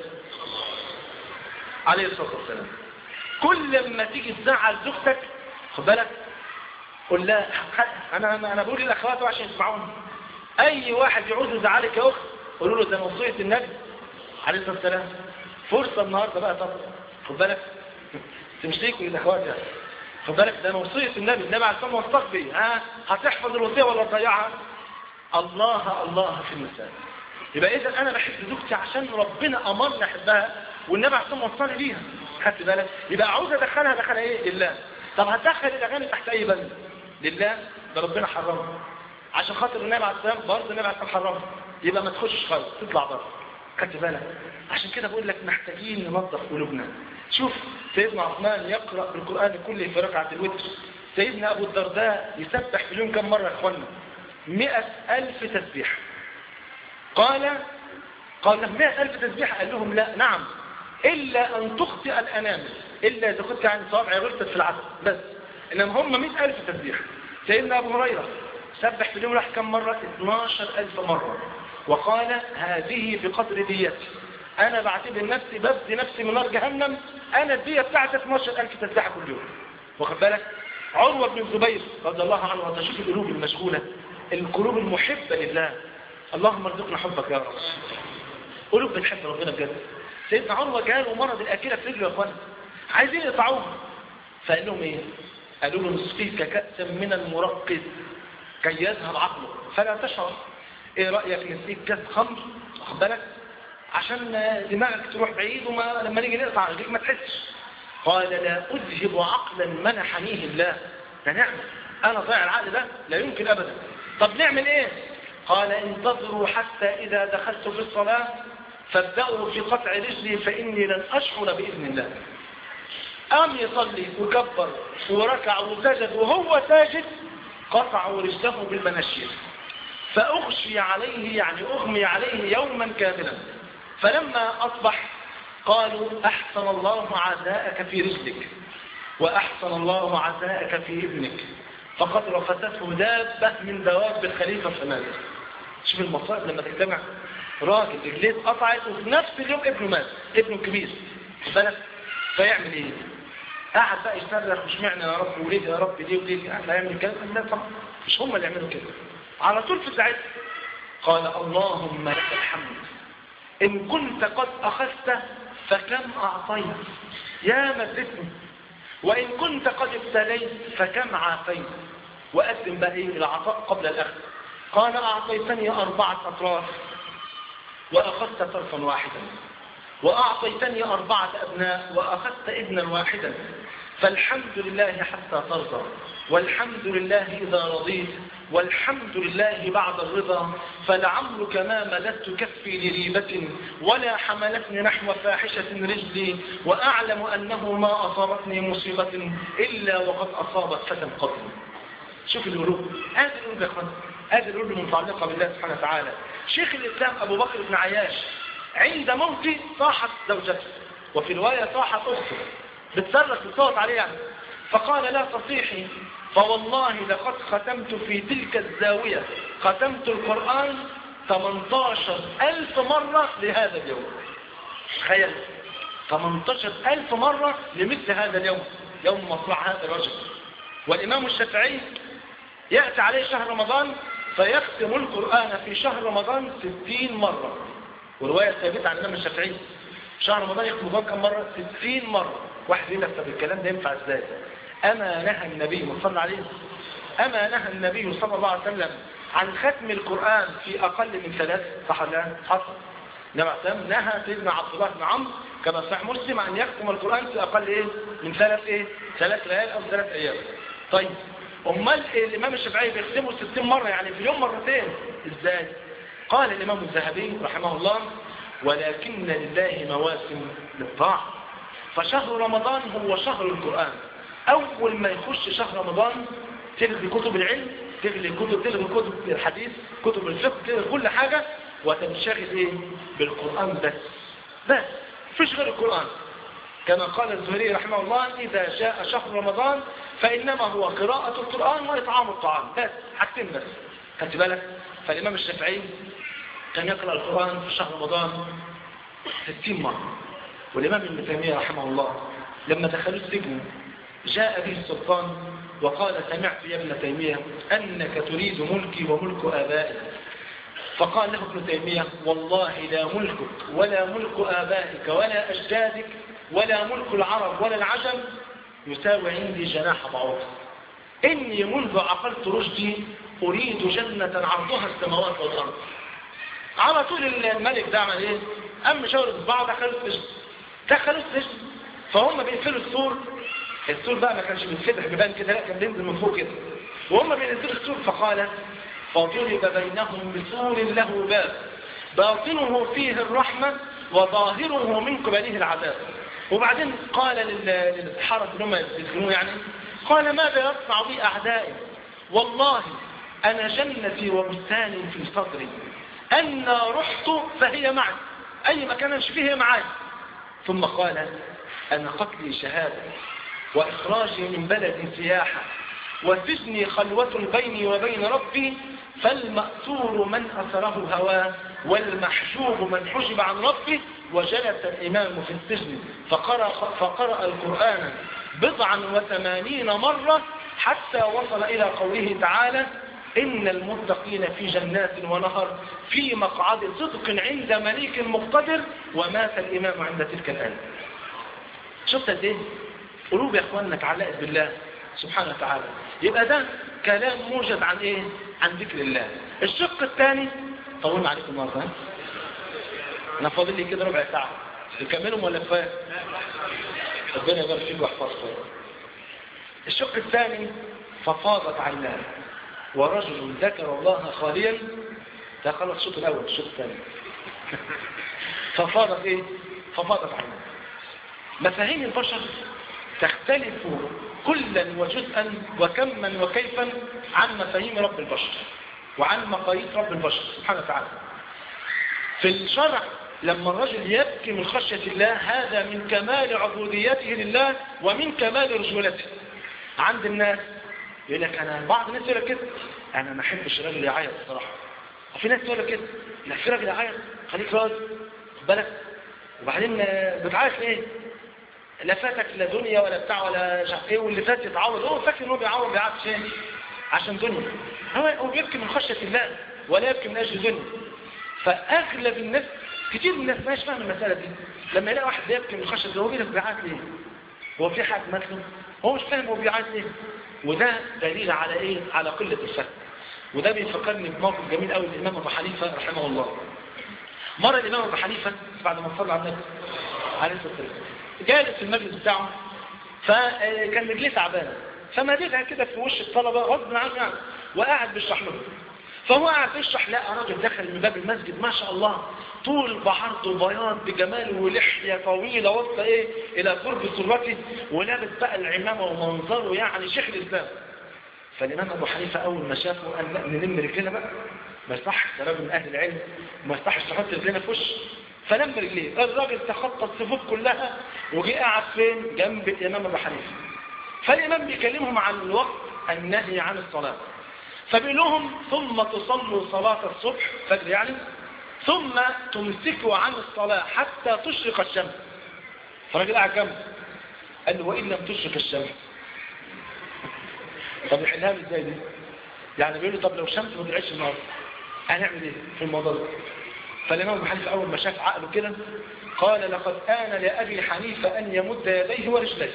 عليه الصلاه والسلام كل لما تيجي تزعل زوجتك خد بالك قول لها انا انا انا بقول للاخوات عشان يسمعوني اي واحد يعوز يزعلك يا اخت قولوا له ده وصيه النبي عليه الصلاه والسلام فرصه النهارده بقى طب خد بالك تمشيكوا للاخوات يعني خد بالك ده وصيه النبي النبي عليه الصلاه والسلام وصاك بيه ها هتحفظ الوصيه ولا تضيعها الله الله في النساء يبقى اذا انا بحب زوجتي عشان ربنا امرني احبها والنبي عليه الصلاه والسلام وصاني بيها خدت بالك يبقى عاوز ادخلها ادخلها ايه لله طب هتدخل الاغاني تحت اي بند لله ده ربنا حرمها عشان خاطر النبي عليه الصلاه والسلام برضه النبي عليه الصلاه والسلام حرمها يبقى ما تخشش خالص تطلع بره خدت بالك عشان كده بقول لك محتاجين ننظف قلوبنا شوف سيدنا عثمان يقرأ بالقرآن كله في ركعة الوتر سيدنا أبو الدرداء يسبح في اليوم كم مرة يا أخوانا مئة ألف تسبيح قال قال لهم مئة ألف تسبيح قال لهم لا نعم إلا أن تخطئ الأنامل إلا إذا كنت عن صابع غلطت في العسل بس إنما هم مئة ألف تسبيح سيدنا أبو هريرة سبح في اليوم راح كم مرة 12 ألف مرة وقال هذه بقدر ديتي أنا بعتبر نفسي ببدي نفسي من نار جهنم أنا الدية بتاعتي 12 ألف تسبيحة كل يوم واخد بالك عروة بن الزبير رضي الله عنه وتشوف القلوب المشغولة القلوب المحبة لله اللهم ارزقنا حبك يا رب قلوب بتحب ربنا بجد سيدنا عروة جاله مرض الأكلة في رجله يا اخوانا عايزين يقطعوها فقال لهم ايه قالوا له نسقيك كأسا من المرقد كي يذهب عقله فلا تشعر ايه رأيك نسقيك كأس خمر واخد بالك عشان دماغك تروح بعيد وما لما نيجي نقطع رجليك ما تحسش قال لا أذهب عقلا منحنيه الله ده نعمة أنا ضيع العقل ده لا يمكن أبدا طب نعمل إيه قال انتظروا حتى إذا دخلت في الصلاة فابدأوا في قطع رجلي فإني لن أشعر بإذن الله قام يصلي وكبر وركع وسجد وهو ساجد قطعوا رجله بالمناشير فأغشي عليه يعني أغمي عليه يوما كاملا فلما أصبح قالوا أحسن الله عزاءك في رجلك وأحسن الله عزاءك في ابنك فقد رفسته دابة من دواب الخليفة فمات شوف المصائب لما تجتمع راجل رجليه اتقطعت وفي نفس اليوم ابنه مات ابنه كبير بالك فيعمل ايه قاعد بقى يصرخ مش معنى يا رب وليه يا رب دي وليه قاعد هيعمل كده لا طبعا مش هم اللي يعملوا كده على طول في ساعتها قال اللهم لك الحمد ان كنت قد اخذت فكم اعطيت يا مدتني وان كنت قد ابتليت فكم عافيت وقدم بقى ايه العطاء قبل الاخذ قال اعطيتني اربعه اطراف واخذت طرفا واحدا وأعطيتني أربعة أبناء وأخذت ابنا واحدا فالحمد لله حتى ترضى والحمد لله إذا رضيت والحمد لله بعد الرضا فلعمرك ما مددت كفي لريبة ولا حملتني نحو فاحشة رجلي وأعلم أنه ما أصابتني مصيبة إلا وقد أصابت فتى قبلي شوف القلوب هذه القلوب يا اخوان هذه القلوب المتعلقة بالله سبحانه وتعالى شيخ الإسلام أبو بكر بن عياش عند موته صاحت زوجته وفي رواية صاحت أخته بتصرخ بصوت عليه يعني فقال لا تصيحي فوالله لقد ختمت في تلك الزاوية ختمت القرآن 18 ألف مرة لهذا اليوم تخيل 18 ألف مرة لمثل هذا اليوم يوم مطلع هذا الرجل والإمام الشافعي يأتي عليه شهر رمضان فيختم القرآن في شهر رمضان 60 مرة ورواية ثابتة عن الإمام الشافعي شهر رمضان يختم القرآن كم مرة 60 مرة واحد يقول لك طب الكلام ده ينفع ازاي أما نهى النبي صلى عليه أما نهى النبي صلى الله عليه وسلم عن ختم القرآن في أقل من ثلاث صح ولا حصل نبع سلام نهى سيدنا عبد الله بن عمرو كما صح مسلم أن يختم القرآن في أقل إيه من ثلاث إيه ثلاث ليال أو ثلاث أيام طيب أمال الإمام الشافعي بيختمه 60 مرة يعني في اليوم مرتين إزاي قال الإمام الذهبي رحمه الله ولكن لله مواسم للطاعة فشهر رمضان هو شهر القرآن أول ما يخش شهر رمضان تلغي كتب العلم تلغي كتب تلغي كتب الحديث كتب الفقه تلغي كل حاجة وتنشغل ايه بالقرآن بس بس فيش غير القرآن كما قال الزهري رحمه الله إذا جاء شهر رمضان فإنما هو قراءة القرآن وإطعام الطعام بس حاجتين بس خدت بالك فالإمام الشافعي كان يقرأ القرآن في شهر رمضان 60 مرة والإمام ابن تيمية رحمه الله لما دخلوا السجن جاء به السلطان وقال سمعت يا ابن تيمية أنك تريد ملكي وملك آبائي فقال له ابن تيمية والله لا ملكك ولا ملك آبائك ولا أجدادك ولا ملك العرب ولا العجم يساوي عندي جناح بعوض إني منذ عقلت رشدي أريد جنة عرضها السماوات والأرض على طول الملك ده عمل ايه قام شاور بعض دخلوا السجن دخلوا السجن فهم بيقفلوا السور السور بقى ما كانش بيتفتح بيبان كده لا كان بينزل من فوق كده وهم بينزلوا السور فقال فضرب بينهم بسور له باب باطنه فيه الرحمة وظاهره من قبله العذاب وبعدين قال للحرس اللي هم يسجنوه يعني قال ماذا يصنع بي أعدائي والله أنا جنتي وبستاني في صدري أن رحت فهي معي أي مكان أمشي فيه هي معي ثم قال أنا قتلي شهادة وإخراجي من بلدي سياحة وسجني خلوة بيني وبين ربي فالمأثور من أثره هواه والمحجوب من حجب عن ربه وجلس الإمام في السجن فقرأ, فقرأ القرآن بضعا وثمانين مرة حتى وصل إلى قوله تعالى إن المتقين في جنات ونهر في مقعد صدق عند مليك مقتدر ومات الإمام عند تلك الآن شفت قد ايه قلوب يا اخواننا اتعلقت بالله سبحانه وتعالى يبقى ده كلام موجد عن ايه عن ذكر الله الشق الثاني طولنا عليكم النهارده ها؟ انا فاضل لي كده ربع ساعه نكملهم ولا كفايه ربنا يبارك فيك ويحفظك الشق الثاني ففاضت عيناه ورجل ذكر الله خاليا ده خلص الشوط الاول الشوط الثاني ففاضت ايه ففاضت عيناه مفاهيم البشر تختلف كلا وجزءا وكما وكيفا عن مفاهيم رب البشر وعن مقاييس رب البشر سبحانه وتعالى في الشرع لما الرجل يبكي من خشية الله هذا من كمال عبوديته لله ومن كمال رجولته عند الناس يقول لك انا بعض الناس يقول لك كده انا ما احبش الراجل يعيط الصراحه وفي ناس تقول لك كده لا في راجل يعيط خليك راجل خد بالك وبعدين بتعيط ليه لا فاتك لا دنيا ولا بتاع ولا مش عارف ايه واللي فات يتعوض هو فاكر ان هو بيعوض بيعيط عشان عشان دنيا هو هو بيبكي من خشيه الله ولا يبكي من اجل دنيا فاغلب الناس كتير من الناس مش فاهم المساله دي لما يلاقي واحد بيبكي من خشيه الله هو بيعيط ليه هو في حد مثله هو مش فاهم هو بيعيط ليه وده دليل على ايه على قله الفهم وده بيفكرني بموقف جميل قوي الامام ابو حنيفه رحمه الله مره الامام ابو حنيفه بعد ما صلى على النبي عليه الصلاه والسلام جالس في المجلس بتاعه فكان رجليه تعبانه فمديتها كده في وش الطلبه غصب عنه يعني وقاعد بيشرح لهم فهو قاعد بيشرح لقى راجل دخل من باب المسجد ما شاء الله طول بعرض وبياض بجمال ولحيه طويله وسط ايه الى قرب سرته ولابس بقى العمامه ومنظره يعني شيخ الاسلام فالامام ابو حنيفه اول ما شافه قال لا نلم رجلنا بقى ما يصحش ده راجل من اهل العلم ما يصحش نحط رجلنا في وش فلم رجليه الراجل تخطى الصفوف كلها وجي قاعد فين جنب الامام ابو حنيفه فالامام بيكلمهم عن الوقت النهي عن الصلاه فبيقول لهم ثم تصلوا صلاه الصبح فجر يعني ثم تمسكوا عن الصلاه حتى تشرق الشمس فالراجل قاعد جنبه قال له وان لم تشرق الشمس طب يحلها لي ازاي دي يعني بيقول له طب لو الشمس ما طلعتش النهارده هنعمل ايه في الموضوع ده فالإمام أبو حنيفة أول ما شاف عقله كده قال لقد آن لأبي حنيفة أن يمد يديه ورجليه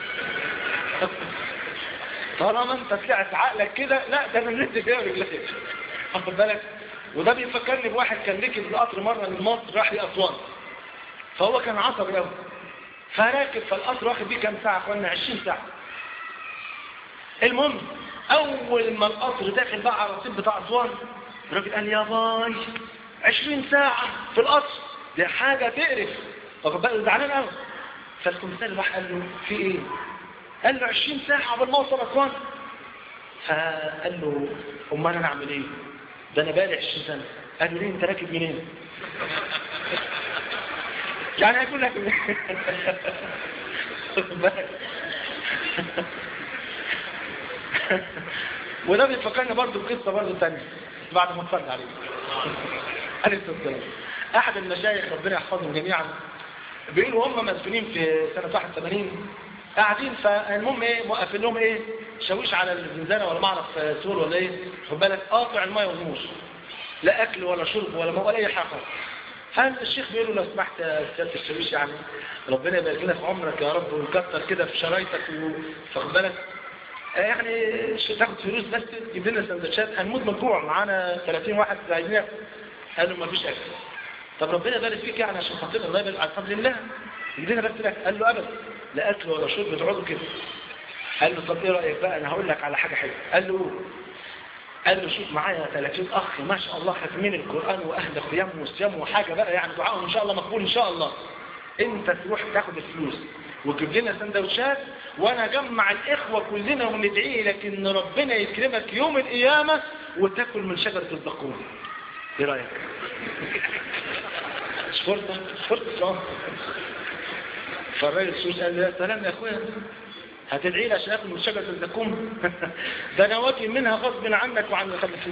طالما انت طلعت عقلك كده لا ده انا مد فيها ورجليه واخد بالك وده بيفكرني بواحد كان ركب القطر مره من مصر راح لاسوان فهو كان عصبي قوي فراكب فالقطر واخد بيه كام ساعه اخوانا 20 ساعه المهم اول ما القطر داخل بقى على الرصيف بتاع اسوان الراجل قال يا باي 20 ساعة في القطر دي حاجة تقرف طب بقى زعلان قوي فالكمثال راح قال له في ايه قال له 20 ساعة قبل ما اوصل اسوان فقال له امال انا اعمل ايه ده انا بقالي 20 سنة قال له ليه انت راكب منين يعني هيقول لك وده بيفكرني برضه بقصة برضه تانية بعد ما اتفرج عليه عليه الصلاة والسلام أحد المشايخ ربنا يحفظهم جميعا بيقولوا هم مسؤولين في سنة 81 قاعدين فالمهم ايه موقفين لهم ايه شاويش على الزنزانة ولا معرف سور ولا ايه خد بالك قاطع الماء والنور لا اكل ولا شرب ولا ماء ولا اي حاجه فالشيخ بيقول له لو سمحت يا سياده الشاويش يعني ربنا يبارك لنا في عمرك يا رب ويكتر كده في شرايطك واخد بالك يعني تاخد فلوس بس تجيب لنا سندوتشات هنموت من الجوع معانا 30 واحد عايزين ياكل قال له ما فيش اكل طب ربنا يبارك فيك يعني عشان خاطر الله يبارك على فضل الله يجيب لنا بس الاكل قال له ابدا لا اكل ولا شرب بتقعدوا كده قال له طب ايه رايك بقى انا هقول لك على حاجه حلوه قال له قال له شوف معايا 30 اخ ما شاء الله خاتمين القران واهل قيام وصيام وحاجه بقى يعني دعائهم ان شاء الله مقبول ان شاء الله انت تروح تاخد الفلوس وتجيب لنا سندوتشات وانا اجمع الاخوه كلنا وندعي لك ان ربنا يكرمك يوم القيامه وتاكل من شجره الزقوم ايه رايك مش فرصه فرصه فالراجل السوس قال له يا سلام يا اخويا هتدعي لي عشان اكل من شجره الزقوم ده انا واكل منها غصب عنك وعن الخلفين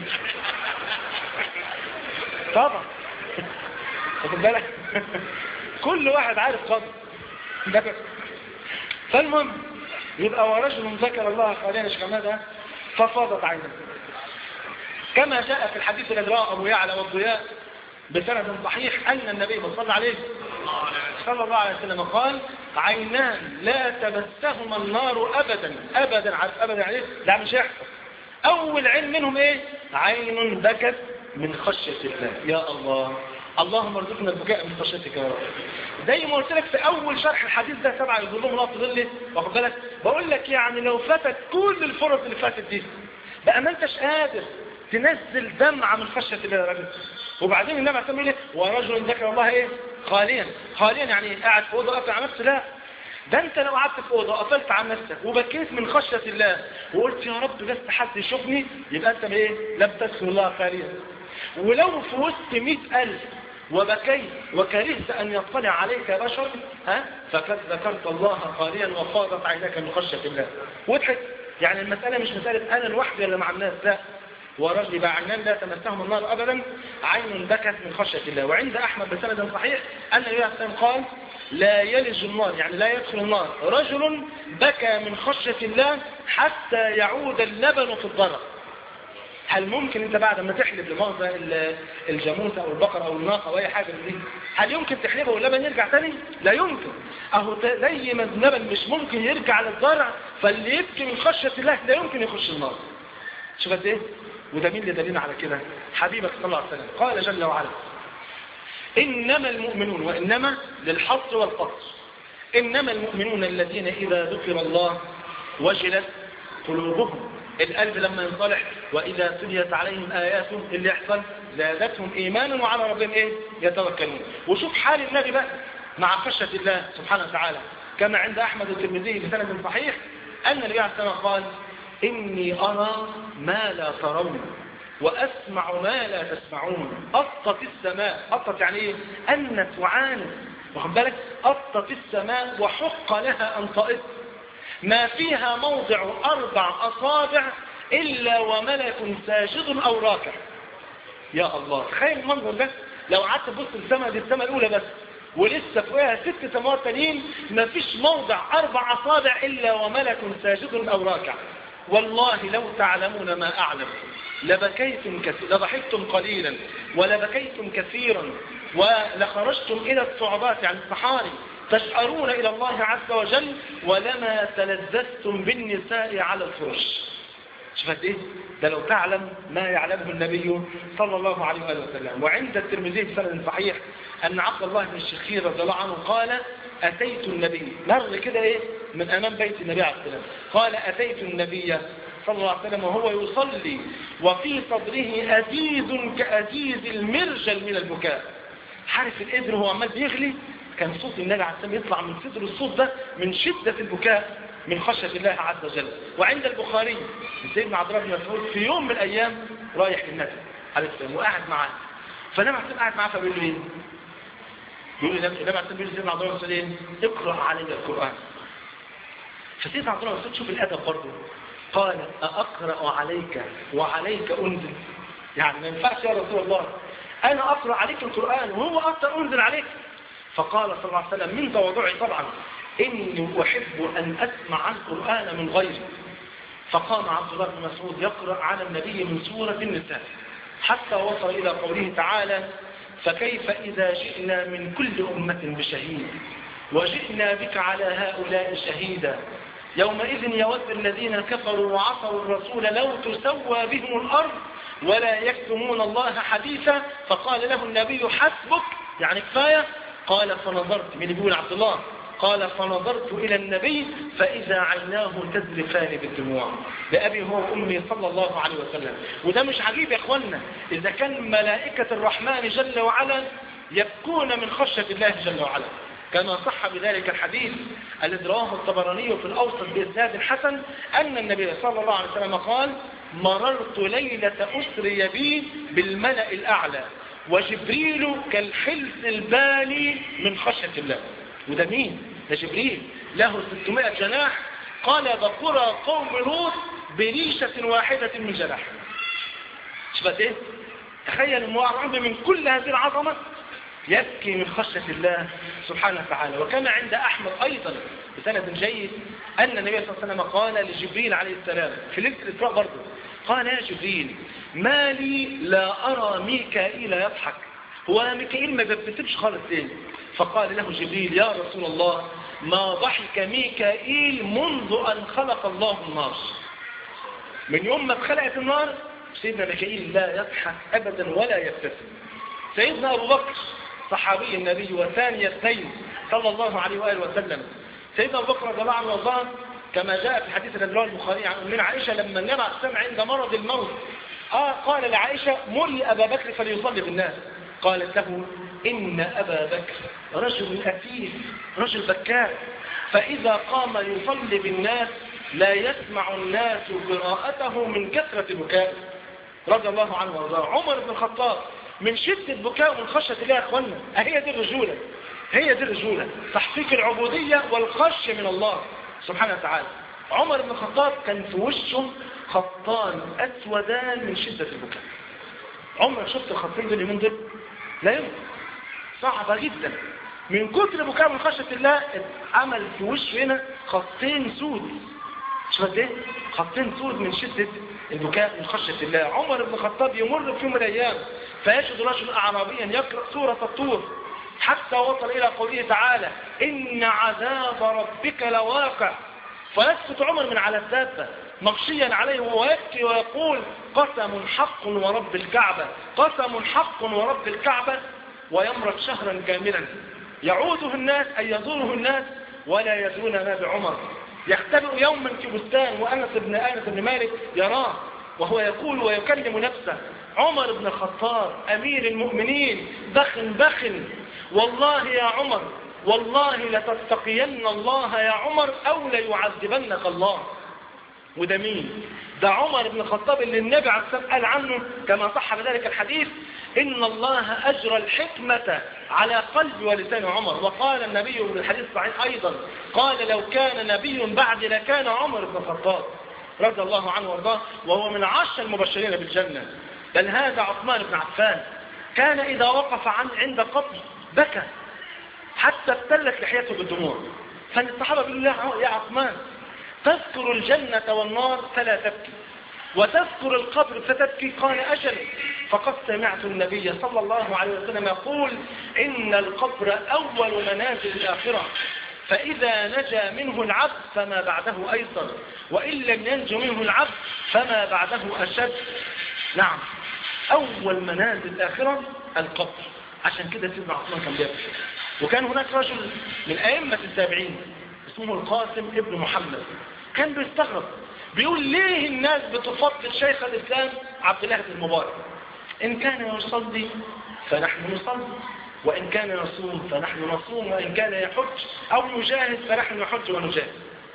طبعا واخد بالك كل واحد عارف قدر فالمهم يبقى ورجل ذكر الله خاليا شكمادا ففاضت عينه كما جاء في الحديث الذي رواه ابو يعلى والضياء بسند صحيح ان النبي صلى الله عليه صلى الله عليه وسلم قال عينان لا تمسهما النار ابدا ابدا عارف ابدا عليه لا مش هيحصل اول عين منهم ايه عين بكت من خشيه الله يا الله اللهم ارزقنا البكاء من خشيتك يا رب زي ما قلت لك في اول شرح الحديث ده سبعه يظلهم الله في ظله واخد بالك بقول لك يعني لو فاتت كل الفرص اللي فاتت دي بقى ما انتش قادر تنزل دمعة من خشية الله يا راجل وبعدين النبي عليه الصلاه ورجل ذكر الله ايه خاليا خاليا يعني قاعد في اوضه قافل على نفسه لا ده انت لو قعدت في اوضه وقفلت عن نفسك وبكيت من خشيه الله وقلت يا رب بس حد يشوفني يبقى انت بايه لم تدخل الله خاليا ولو في وسط مئة ألف وبكيت وكرهت أن يطلع عليك بشر ها فقد ذكرت الله خاليا وفاضت عيناك من خشية الله وضحك يعني المسألة مش مسألة أنا لوحدي ولا مع الناس لا ورجل بعينان لا تمسهم النار أبدا عين بكت من خشية الله وعند أحمد بسند صحيح أن النبي عليه الصلاة قال لا يلج النار يعني لا يدخل النار رجل بكى من خشية الله حتى يعود اللبن في الضرع هل ممكن انت بعد ما تحلب لمؤاخذة الجاموسة او البقرة او الناقة او اي حاجة من دي هل يمكن تحلبه واللبن يرجع تاني لا يمكن اهو زي ما اللبن مش ممكن يرجع للضرع فاللي يبكي من خشية الله لا يمكن يخش النار شوف قد ايه وده مين اللي دليل على كده حبيبك صلى الله عليه وسلم قال جل وعلا إنما المؤمنون وإنما للحصر والقصر إنما المؤمنون الذين إذا ذكر الله وجلت قلوبهم القلب لما ينصلح وإذا تليت عليهم آياته اللي يحصل زادتهم إيمانا وعلى ربهم إيه يتوكلون وشوف حال النبي بقى مع خشية الله سبحانه وتعالى كما عند أحمد الترمذي بسند صحيح أن النبي عليه الصلاة والسلام قال إني أرى ما لا ترون وأسمع ما لا تسمعون أطت السماء أطت يعني إيه أنت وعانت واخد بالك أطت السماء وحق لها أن تأط ما فيها موضع أربع أصابع إلا وملك ساجد أو راكع يا الله تخيل المنظر ده لو قعدت تبص السماء دي السماء الأولى بس ولسه فوقها ست سماوات تانيين ما فيش موضع أربع أصابع إلا وملك ساجد أو راكع والله لو تعلمون ما أعلم لبكيتم كثيرا لضحكتم قليلا ولبكيتم كثيرا ولخرجتم إلى الصعبات عن الصحاري تشعرون إلى الله عز وجل ولما تلذذتم بالنساء على الفرش شفت ايه ده لو تعلم ما يعلمه النبي صلى الله عليه وآله وسلم وعند الترمذي بسند صحيح أن عبد الله بن الشخير رضي الله عنه قال أتيت النبي مر كده ايه من أمام بيت النبي عليه السلام قال أتيت النبي صلى الله عليه وسلم وهو يصلي وفي صدره أزيز كأزيز المرجل من البكاء عارف القدر هو عمال بيغلي كان صوت النبي عليه السلام يطلع من صدر الصوت ده من شدة البكاء من خشية الله عز وجل وعند البخاري سيدنا عبد الله بن مسعود في يوم من الأيام رايح للنبي عليه السلام وقاعد معاه فالنبي عليه السلام قاعد معاه فبيقول له ايه؟ يقول النبي عليه السلام بيقول لسيدنا عبد الله بن مسعود اقرأ علي القرآن فسيدنا عبد الله بن مسعود شوف الأدب برضه قال أقرأ عليك وعليك أنزل يعني ما ينفعش يا رسول الله أنا أقرأ عليك القرآن وهو أكثر أنزل عليك فقال صلى الله عليه وسلم من تواضعي طبعا إني أحب أن أسمع القرآن من غيري فقام عبد الله بن مسعود يقرأ على النبي من سورة النساء حتى وصل إلى قوله تعالى فكيف إذا جئنا من كل أمة بشهيد وجئنا بك على هؤلاء شهيدا يومئذ يود الذين كفروا وعصوا الرسول لو تسوى بهم الأرض ولا يكتمون الله حديثا فقال له النبي حسبك يعني كفاية قال فنظرت من بيقول عبد الله قال فنظرت إلى النبي فإذا عيناه تذرفان بالدموع بأبي هو وأمي صلى الله عليه وسلم وده مش عجيب يا إخوانا إذا كان ملائكة الرحمن جل وعلا يبكون من خشية الله جل وعلا كما صح بذلك الحديث الذي رواه الطبراني في الأوسط بإسناد حسن أن النبي صلى الله عليه وسلم قال مررت ليلة أسري بي بالملأ الأعلى وجبريل كالحلف البالي من خشية الله وده مين؟ ده جبريل له 600 جناح قال بقرى قوم لوط بريشة واحدة من جناح شبت ايه؟ تخيل المعرض من كل هذه العظمة يبكي من خشية الله سبحانه وتعالى وكما عند أحمد أيضا بسند جيد أن النبي صلى الله عليه وسلم قال لجبريل عليه السلام في ليلة الإسراء برضه قال يا جبريل ما لي لا أرى ميكائيل يضحك هو ميكائيل ما بيبتسمش خالص ليه فقال له جبريل يا رسول الله ما ضحك ميكائيل منذ أن خلق الله النار من يوم ما اتخلقت النار سيدنا ميكائيل لا يضحك أبدا ولا يبتسم سيدنا أبو بكر صحابي النبي وثاني اثنين صلى الله عليه وآله وسلم سيدنا أبو بكر رضي الله عنه وارضاه كما جاء في حديث الرجل البخاري عن أمنا عائشة لما النبي سمع عند مرض الموت آه قال لعائشة مري أبا بكر فليصلي بالناس قالت له إن أبا بكر رجل أثيف رجل بكار فإذا قام يصلي بالناس لا يسمع الناس قراءته من كثرة بكائه رضي الله عنه وارضاه عمر بن الخطاب من شدة بكاء ومن خشية الله يا اخوانا هي دي الرجولة هي دي الرجولة تحقيق العبودية والخشية من الله سبحانه وتعالى عمر بن الخطاب كان في وشه خطان أسودان من شدة البكاء عمرك شفت الخطين دول اليومين دول لا يمكن صعبة جدا من كتر بكاء من خشية الله عمل في وشه هنا خطين سود شوف قد ايه خطين سود من شدة البكاء من خشية الله عمر بن الخطاب يمر في يوم من الأيام فيجد رجل أعرابيا يقرأ سورة الطور حتى وصل إلى قوله تعالى إن عذاب ربك لواقع فيسقط عمر من على الدابة مغشيا عليه ويبكي ويقول قسم حق ورب الكعبة قسم حق ورب الكعبة ويمرض شهرا كاملا يعوده الناس أن يزوره الناس ولا يدرون ما بعمر يختبئ يوما في بستان وأنس بن أنس بن مالك يراه وهو يقول ويكلم نفسه عمر بن الخطاب أمير المؤمنين بخن بخن والله يا عمر والله لتتقين الله يا عمر أو ليعذبنك الله وده مين ده عمر بن الخطاب اللي النبي عليه الصلاة قال عنه كما صح بذلك الحديث إن الله أجرى الحكمة على قلب ولسان عمر وقال النبي في الحديث الصحيح أيضا قال لو كان نبي بعد لكان عمر بن الخطاب رضي الله عنه وارضاه وهو من عشر المبشرين بالجنة بل هذا عثمان بن عفان كان إذا وقف عن عند قبر بكى حتى ابتلت لحيته بالدموع فالصحابة بيقولوا له يا عثمان تذكر الجنة والنار فلا تبكي وتذكر القبر فتبكي قال أجل فقد سمعت النبي صلى الله عليه وسلم يقول إن القبر أول منازل الآخرة فإذا نجا منه العبد فما بعده أيسر وإن لم ينج منه العبد فما بعده أشد نعم أول منازل الآخرة القبر عشان كده سيدنا عثمان كان بيبكي وكان هناك رجل من أئمة التابعين اسمه القاسم ابن محمد كان بيستغرب بيقول ليه الناس بتفضل شيخ الإسلام عبد الله بن المبارك إن كان يصلي فنحن نصلي وإن كان يصوم فنحن نصوم وإن كان يحج أو يجاهد فنحن نحج ونجاهد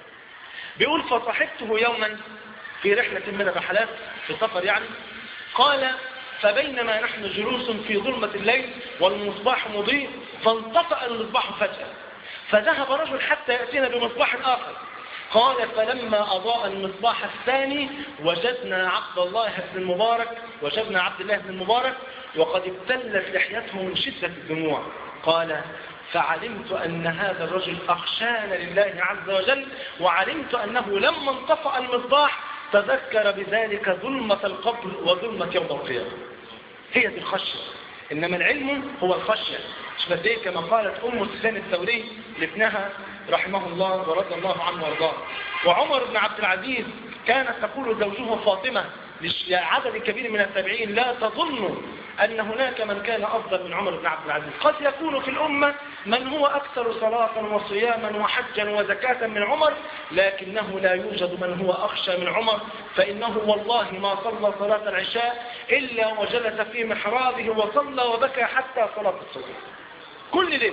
بيقول فصحبته يوما في رحلة من الرحلات في سفر يعني قال فبينما نحن جلوس في ظلمة الليل والمصباح مضيء فانطفأ المصباح فجأة فذهب رجل حتى يأتينا بمصباح آخر قال فلما أضاء المصباح الثاني وجدنا عبد الله بن المبارك وجدنا عبد الله بن المبارك وقد ابتلت لحيته من شدة الدموع قال فعلمت أن هذا الرجل أخشان لله عز وجل وعلمت أنه لما انطفأ المصباح تذكر بذلك ظلمة القبر وظلمة يوم القيامة هي دي الخشية إنما العلم هو الخشية شفتيه كما قالت أم سفيان الثوري لابنها رحمه الله ورضي الله عنه وارضاه وعمر بن عبد العزيز كانت تقول زوجه فاطمة لعدد كبير من التابعين لا تظنوا أن هناك من كان أفضل من عمر بن عبد العزيز قد يكون في الأمة من هو أكثر صلاة وصياما وحجا وزكاة من عمر لكنه لا يوجد من هو أخشى من عمر فإنه والله ما صلى صلاة العشاء إلا وجلس في محرابه وصلى وبكى حتى صلاة الصبح كل ليلة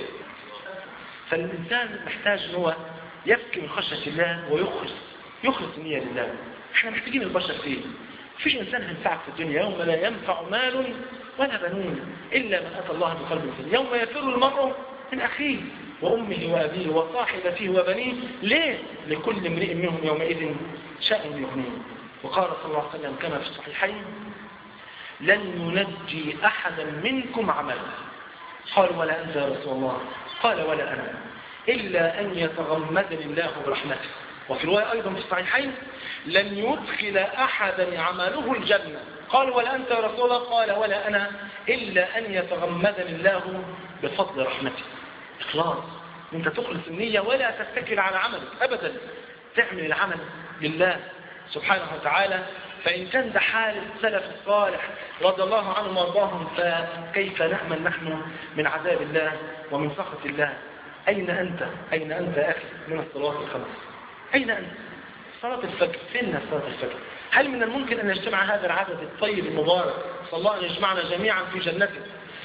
فالإنسان محتاج أن هو يبكي من خشية الله ويخلص يخلص النية لله احنا محتاجين البشر فيه مفيش إنسان هينفعك في الدنيا يوم لا ينفع مال ولا بنون إلا من أتى الله بقلب سليم يوم يفر المرء من أخيه وأمه وأبيه وصاحبته وبنيه ليه؟ لكل امرئ منهم يومئذ شأن يغنيه وقال صلى الله عليه وسلم كما في الصحيحين لن ينجي أحدا منكم عمله قال ولا أنت يا رسول الله قال ولا أنا إلا أن يتغمدني الله برحمته وفي رواية أيضا في الصحيحين لن يدخل أحدا عمله الجنة قال ولا أنت يا رسول الله قال ولا أنا إلا أن يتغمدني الله بفضل رحمته إخلاص أنت تخلص النية ولا تتكل على عملك أبدا تعمل العمل لله سبحانه وتعالى فإن كان ده حال السلف الصالح رضي الله عنهم وارضاهم فكيف نأمن نحن من عذاب الله ومن سخط الله أين أنت أين أنت يا أخي من الصلوات الخمس أين أنت صلاة الفجر فين صلاة الفجر هل من الممكن أن يجتمع هذا العدد الطيب المبارك صلى الله أن يجمعنا جميعا في جنته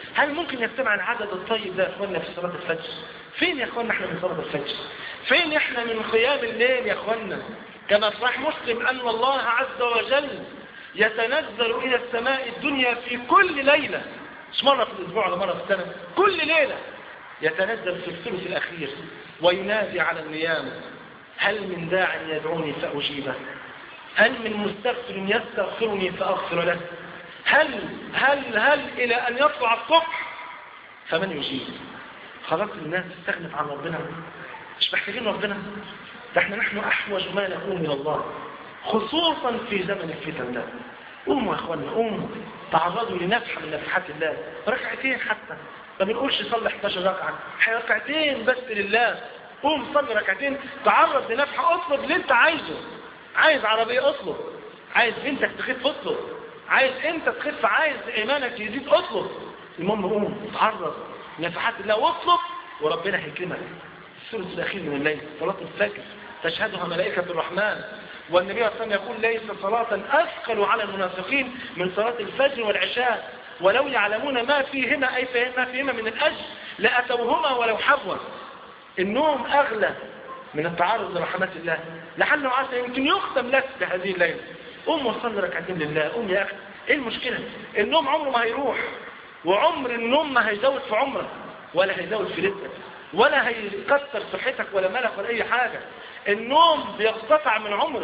هل ممكن يجتمع العدد الطيب ده يا اخواننا في صلاة الفجر فين يا اخواننا احنا من صلاة الفجر فين احنا من قيام الليل يا اخواننا كما في صحيح مسلم ان الله عز وجل يتنزل الى السماء الدنيا في كل ليلة مش مرة في الاسبوع ولا مرة في السنة كل ليلة يتنزل في الثلث الاخير وينادي على النيام هل من داع يدعوني فاجيبه هل من مستغفر يستغفرني فاغفر له هل هل هل الى ان يطلع الصبح فمن يجيب خلاص الناس استغنت عن ربنا مش محتاجين ربنا ده احنا نحن احوج ما نكون من الله خصوصا في زمن الفتن ده قوموا يا اخوانا قوموا تعرضوا لنفحه من نفحات الله ركعتين حتى ما بنقولش صلي 11 ركعه ركعتين بس لله قوم صلي ركعتين تعرض لنفحه اطلب اللي انت عايزه عايز عربيه اطلب عايز بنتك تخف اطلب عايز انت تخف عايز ايمانك يزيد اطلب المهم قوم تعرض نفحات الله واطلب وربنا هيكرمك الثلث الاخير من الليل صلاه الفجر تشهدها ملائكه الرحمن والنبي صلى الله عليه وسلم يقول ليس صلاة أثقل على المنافقين من صلاة الفجر والعشاء ولو يعلمون ما فيهما أي ما فيهما من الأجر لأتوهما ولو حبوا النوم أغلى من التعرض لرحمات الله لعله عسى يمكن يختم لك بهذه الليلة قوم وصل ركعتين لله قوم يا أخي إيه المشكلة النوم عمره ما هيروح وعمر النوم ما هيزود في عمرك ولا هيزود في رزقك ولا هيكسر صحتك ولا ملك ولا أي حاجة النوم بيقتطع من عمرك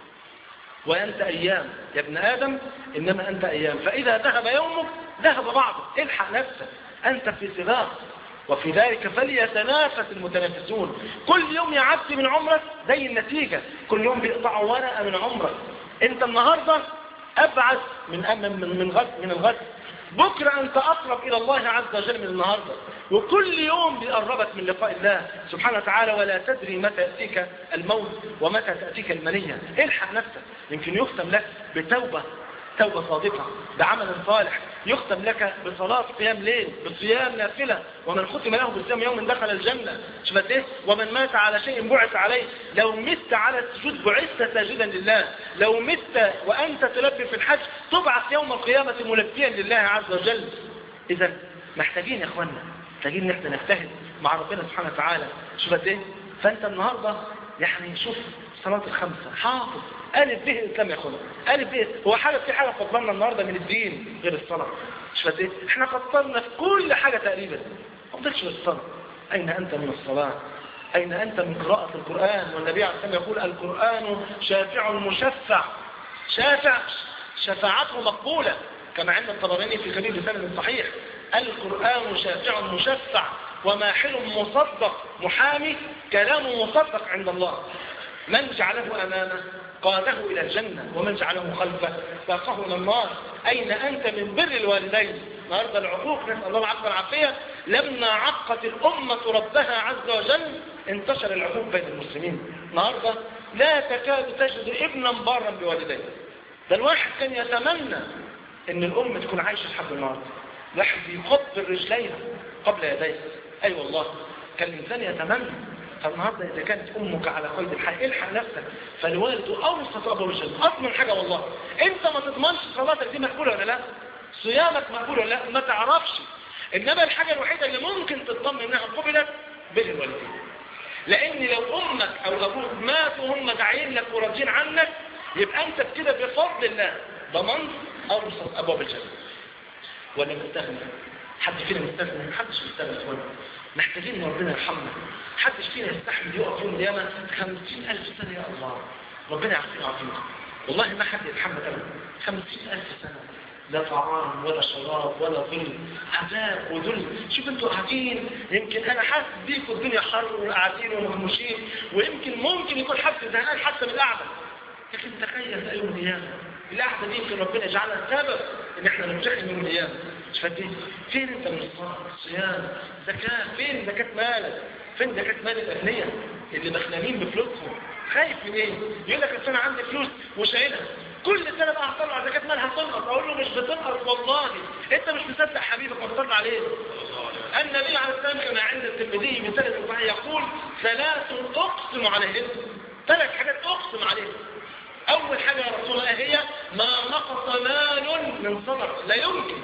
وأنت أيام يا ابن آدم إنما أنت أيام فإذا ذهب يومك ذهب بعضك الحق نفسك أنت في سباق وفي ذلك فليتنافس المتنافسون كل يوم يعدي من عمرك زي النتيجة كل يوم بيقطعوا ورقة من عمرك انت النهاردة أبعد من من من غد من الغد بكرة أنت أقرب إلى الله عز وجل من النهاردة وكل يوم بيقربك من لقاء الله سبحانه وتعالى ولا تدري متى يأتيك الموت ومتى تأتيك المنية الحق نفسك يمكن يختم لك بتوبة توبة صادقة بعمل صالح يختم لك بصلاة قيام ليل بصيام نافلة ومن ختم له بالصيام يوم دخل الجنة شفت ايه ومن مات على شيء بعث عليه لو مت على السجود بعثت ساجدا لله لو مت وأنت تلبي في الحج تبعث يوم القيامة ملبيا لله عز وجل إذا محتاجين يا اخوانا محتاجين ان احنا نجتهد مع ربنا سبحانه وتعالى شفت ايه فانت النهارده يعني شوف صلاة الخمسة حافظ ألف به الإسلام يا أخوانا ألف به هو حاجة في حاجة فضلنا النهاردة من الدين غير الصلاة مش فاهم ايه احنا قصرنا في كل حاجة تقريبا ما فضلش غير الصلاة أين أنت من الصلاة أين أنت من قراءة القرآن والنبي عليه الصلاة والسلام يقول القرآن شافع مشفع شافع شفاعته مقبولة كما عند الطبراني في كبير بسند صحيح القرآن شافع مشفع وماحل مصدق محامي كلام مصدق عند الله من جعله أمامه قاده إلى الجنة ومن جعله خلفه ساقه إلى النار أين أنت من بر الوالدين النهارده العقوق نسأل الله العفو والعافية لما عقت الأمة ربها عز وجل انتشر العقوق بين المسلمين النهارده لا تكاد تجد ابنا بارا بوالديه ده الواحد كان يتمنى ان الأم تكون عايشة لحد النهارده الواحد يقبل رجليها قبل يديه اي أيوة والله كان الإنسان يتمنى فالنهارده إذا كانت أمك على قيد الحياة الحق نفسك فالوالد أوسط أبو الجنة أضمن حاجة والله أنت ما تضمنش صلاتك دي مقبولة ولا لا صيامك مقبول ولا لا ما تعرفش إنما الحاجة الوحيدة اللي ممكن تطمن إنها قبلت بر الوالدين لأن لو أمك أو أبوك ماتوا هم داعين لك وراضيين عنك يبقى أنت كده بفضل الله ضمنت أوسط أبواب الجنة ولا مستغني حد فينا مستغني محدش مستغني اخوانا محتاجين ان ربنا يرحمنا محدش فينا يستحمل يقف يوم القيامه 50000 سنه يا الله ربنا يعافينا ويعافينا والله ما حد يتحمل ابدا 50000 سنه لا طعام ولا شراب ولا ظل عذاب وذل شوف انتوا قاعدين يمكن انا حاسس بيكم الدنيا حر وقاعدين ومهموشين ويمكن ممكن يكون حد زهقان حتى من القعده لكن تخيل بقى يوم القيامه القعده دي يمكن ربنا يجعلها سبب ان احنا نمتحن يوم القيامه مش فاهمين فين انت من الصلاه الصيام زكاه فين زكاه مالك فين زكاه مال الاغنياء اللي مخنانين بفلوسهم خايف من ايه يقول لك انا عندي فلوس وشايلها كل سنه بقى هطلع زكاه مالها هتنقص اقول له مش بتنقص والله انت مش مصدق حبيبك ما بتصلي عليه النبي عليه السلام كما عند الترمذي بسند صحيح يقول ثلاث اقسم عليهن ثلاث حاجات اقسم عليهن اول حاجه يا رسول الله هي ما نقص مال من صدقه لا يمكن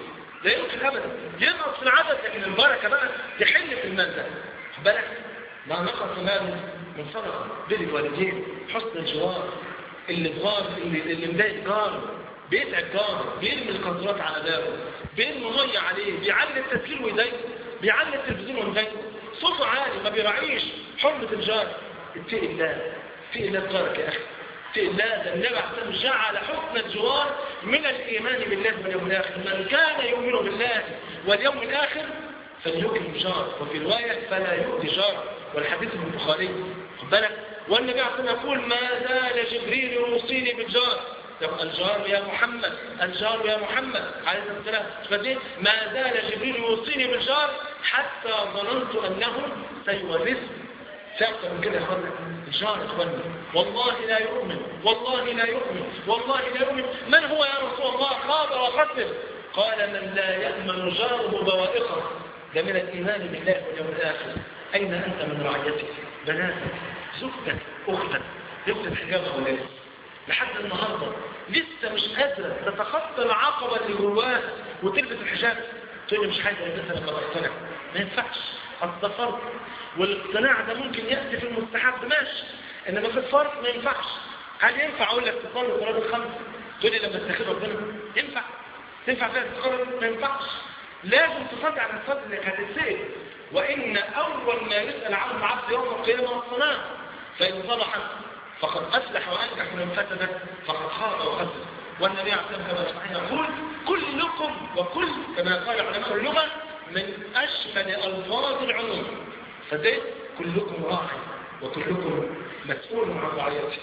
لا يمكن ابدا ينقص في العدد لكن البركه بقى تحل في المال ده خد بالك ما نقص ماله من صدقه بين الوالدين حسن الجوار اللي اتغار اللي, اللي مضايق جاره بيتعب جاره بيرمي القنطرات على بابه بيرمي ميه عليه بيعلي التسجيل ويضايقه بيعلي التلفزيون ويضايقه صوته عالي ما بيراعيش حرمه الجار اتقي الله اتقي الله بجارك يا اخي اتقي الله ده النبي عليه الصلاه والسلام جعل حسن الجوار من الايمان بالله واليوم الاخر من كان يؤمن بالله واليوم الاخر فليكرم جار وفي روايه فلا يؤذي جار والحديث من البخاري خد بالك والنبي عليه الصلاه والسلام يقول ما زال جبريل يوصيني بالجار طب الجار يا محمد الجار يا محمد عليه الصلاه والسلام فدي ما زال جبريل يوصيني بالجار حتى ظننت انه سيورثني شاكر من كده يا اخوانا الجار يا اخوانا والله لا يؤمن والله لا يؤمن والله لا يؤمن من هو يا رسول الله خاب وخسر قال من لا يأمن جاره بوائقه ده من الايمان بالله واليوم الاخر اين انت من رعيتك بناتك زوجتك اختك يكتب الحجاب خلاص لحد النهارده لسه مش قادره تتخطى العقبه اللي جواها وتلبس الحجاب تقول لي مش عايزه البسها لما بقتنع ما ينفعش اصل فرض والاقتناع ده ممكن ياتي في المستحب ماشي انما في الفرض ما ينفعش هل ينفع اقول لك تصلي صلاه الخمس تقول لي لما استخدم ربنا ينفع تنفع فيها تتقرب ما ينفعش لازم تصلي على الصلاه انك هتتسال وان اول ما يسال عنه العبد يوم القيامه الصلاه فان صلحت فقد افلح وانجح من فسدت فقد خاب وخسر والنبي عليه الصلاه والسلام كما يقول كلكم وكل كما قال علماء اللغه من اشمل الفاظ العموم فده كلكم راع وكلكم مسؤول عن رعيته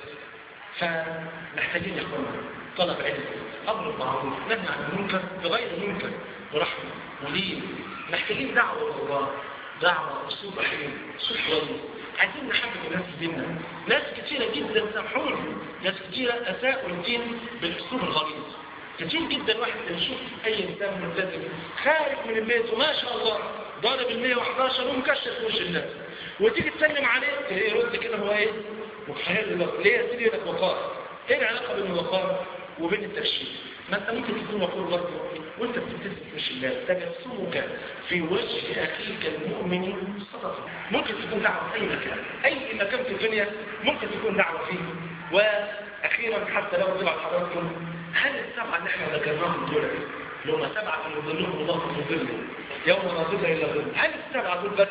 فمحتاجين يا اخوانا طلب علم امر بالمعروف نهي عن المنكر بغير المنكر برحمه ولين محتاجين دعوه الى الله دعوه اسلوب رحيم اسلوب كويس عايزين نحبب الناس في ديننا ناس كثيره جدا سامحوني ناس كثيره اساءوا الدين بالاسلوب الغليظ كتير جدا واحد يشوف اي انسان ملتزم خارج من البيت وما شاء الله ضارب ال 111 ومكشف في وش الناس وتيجي تسلم عليه تلاقيه يرد كده هو ايه؟ متخيل ليه يا سيدي لك وقار؟ ايه العلاقه بين الوقار وبين التكشيف؟ ما انت ممكن تكون وقور برضه وانت بتبتسم في وش الناس تبسمك في وجه اخيك المؤمن صدقه ممكن تكون دعوه في اي مكان اي مكان في الدنيا ممكن تكون دعوه فيه واخيرا حتى لو طلع حضراتكم هل السبعة اللي احنا ذكرناهم دول اللي هم سبعة من ظلهم الله في ظله يوم لا ظل الا ظل هل السبعة دول بس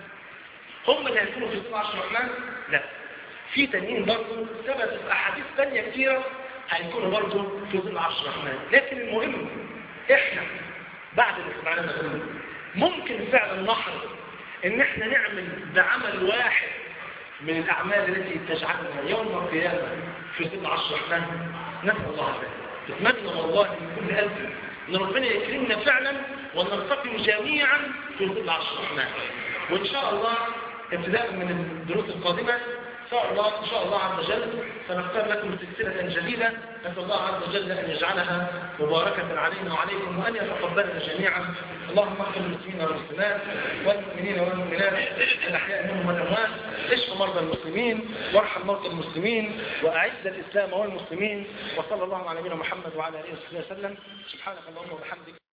هم اللي هيكونوا في 12 الرحمن؟ لا في تانيين برضه ثبت في احاديث ثانيه كثيره هيكونوا برضه في ظل عرش الرحمن لكن المهم احنا بعد اللي سمعناه ده كله ممكن فعلا نحرص ان احنا نعمل بعمل واحد من الاعمال التي تجعلنا يوم القيامه في ظل عرش الرحمن نسال الله ذلك اتمنى والله من كل قلبي ان ربنا يكرمنا فعلا ونرتقي جميعا في ظل عرش الرحمن وان شاء الله ابتداء من الدروس القادمه إن شاء الله إن شاء الله عز وجل سنختار لكم سلسلة جديدة نسأل الله عز وجل أن يجعلها مباركة علينا وعليكم وأن يتقبلنا جميعا اللهم اغفر للمسلمين والمسلمات والمؤمنين والمؤمنات الأحياء منهم والأموات اشف مرضى المسلمين وارحم موتى المسلمين وأعز الإسلام والمسلمين وصلى الله على نبينا محمد وعلى آله وصحبه وسلم سبحانك اللهم وبحمدك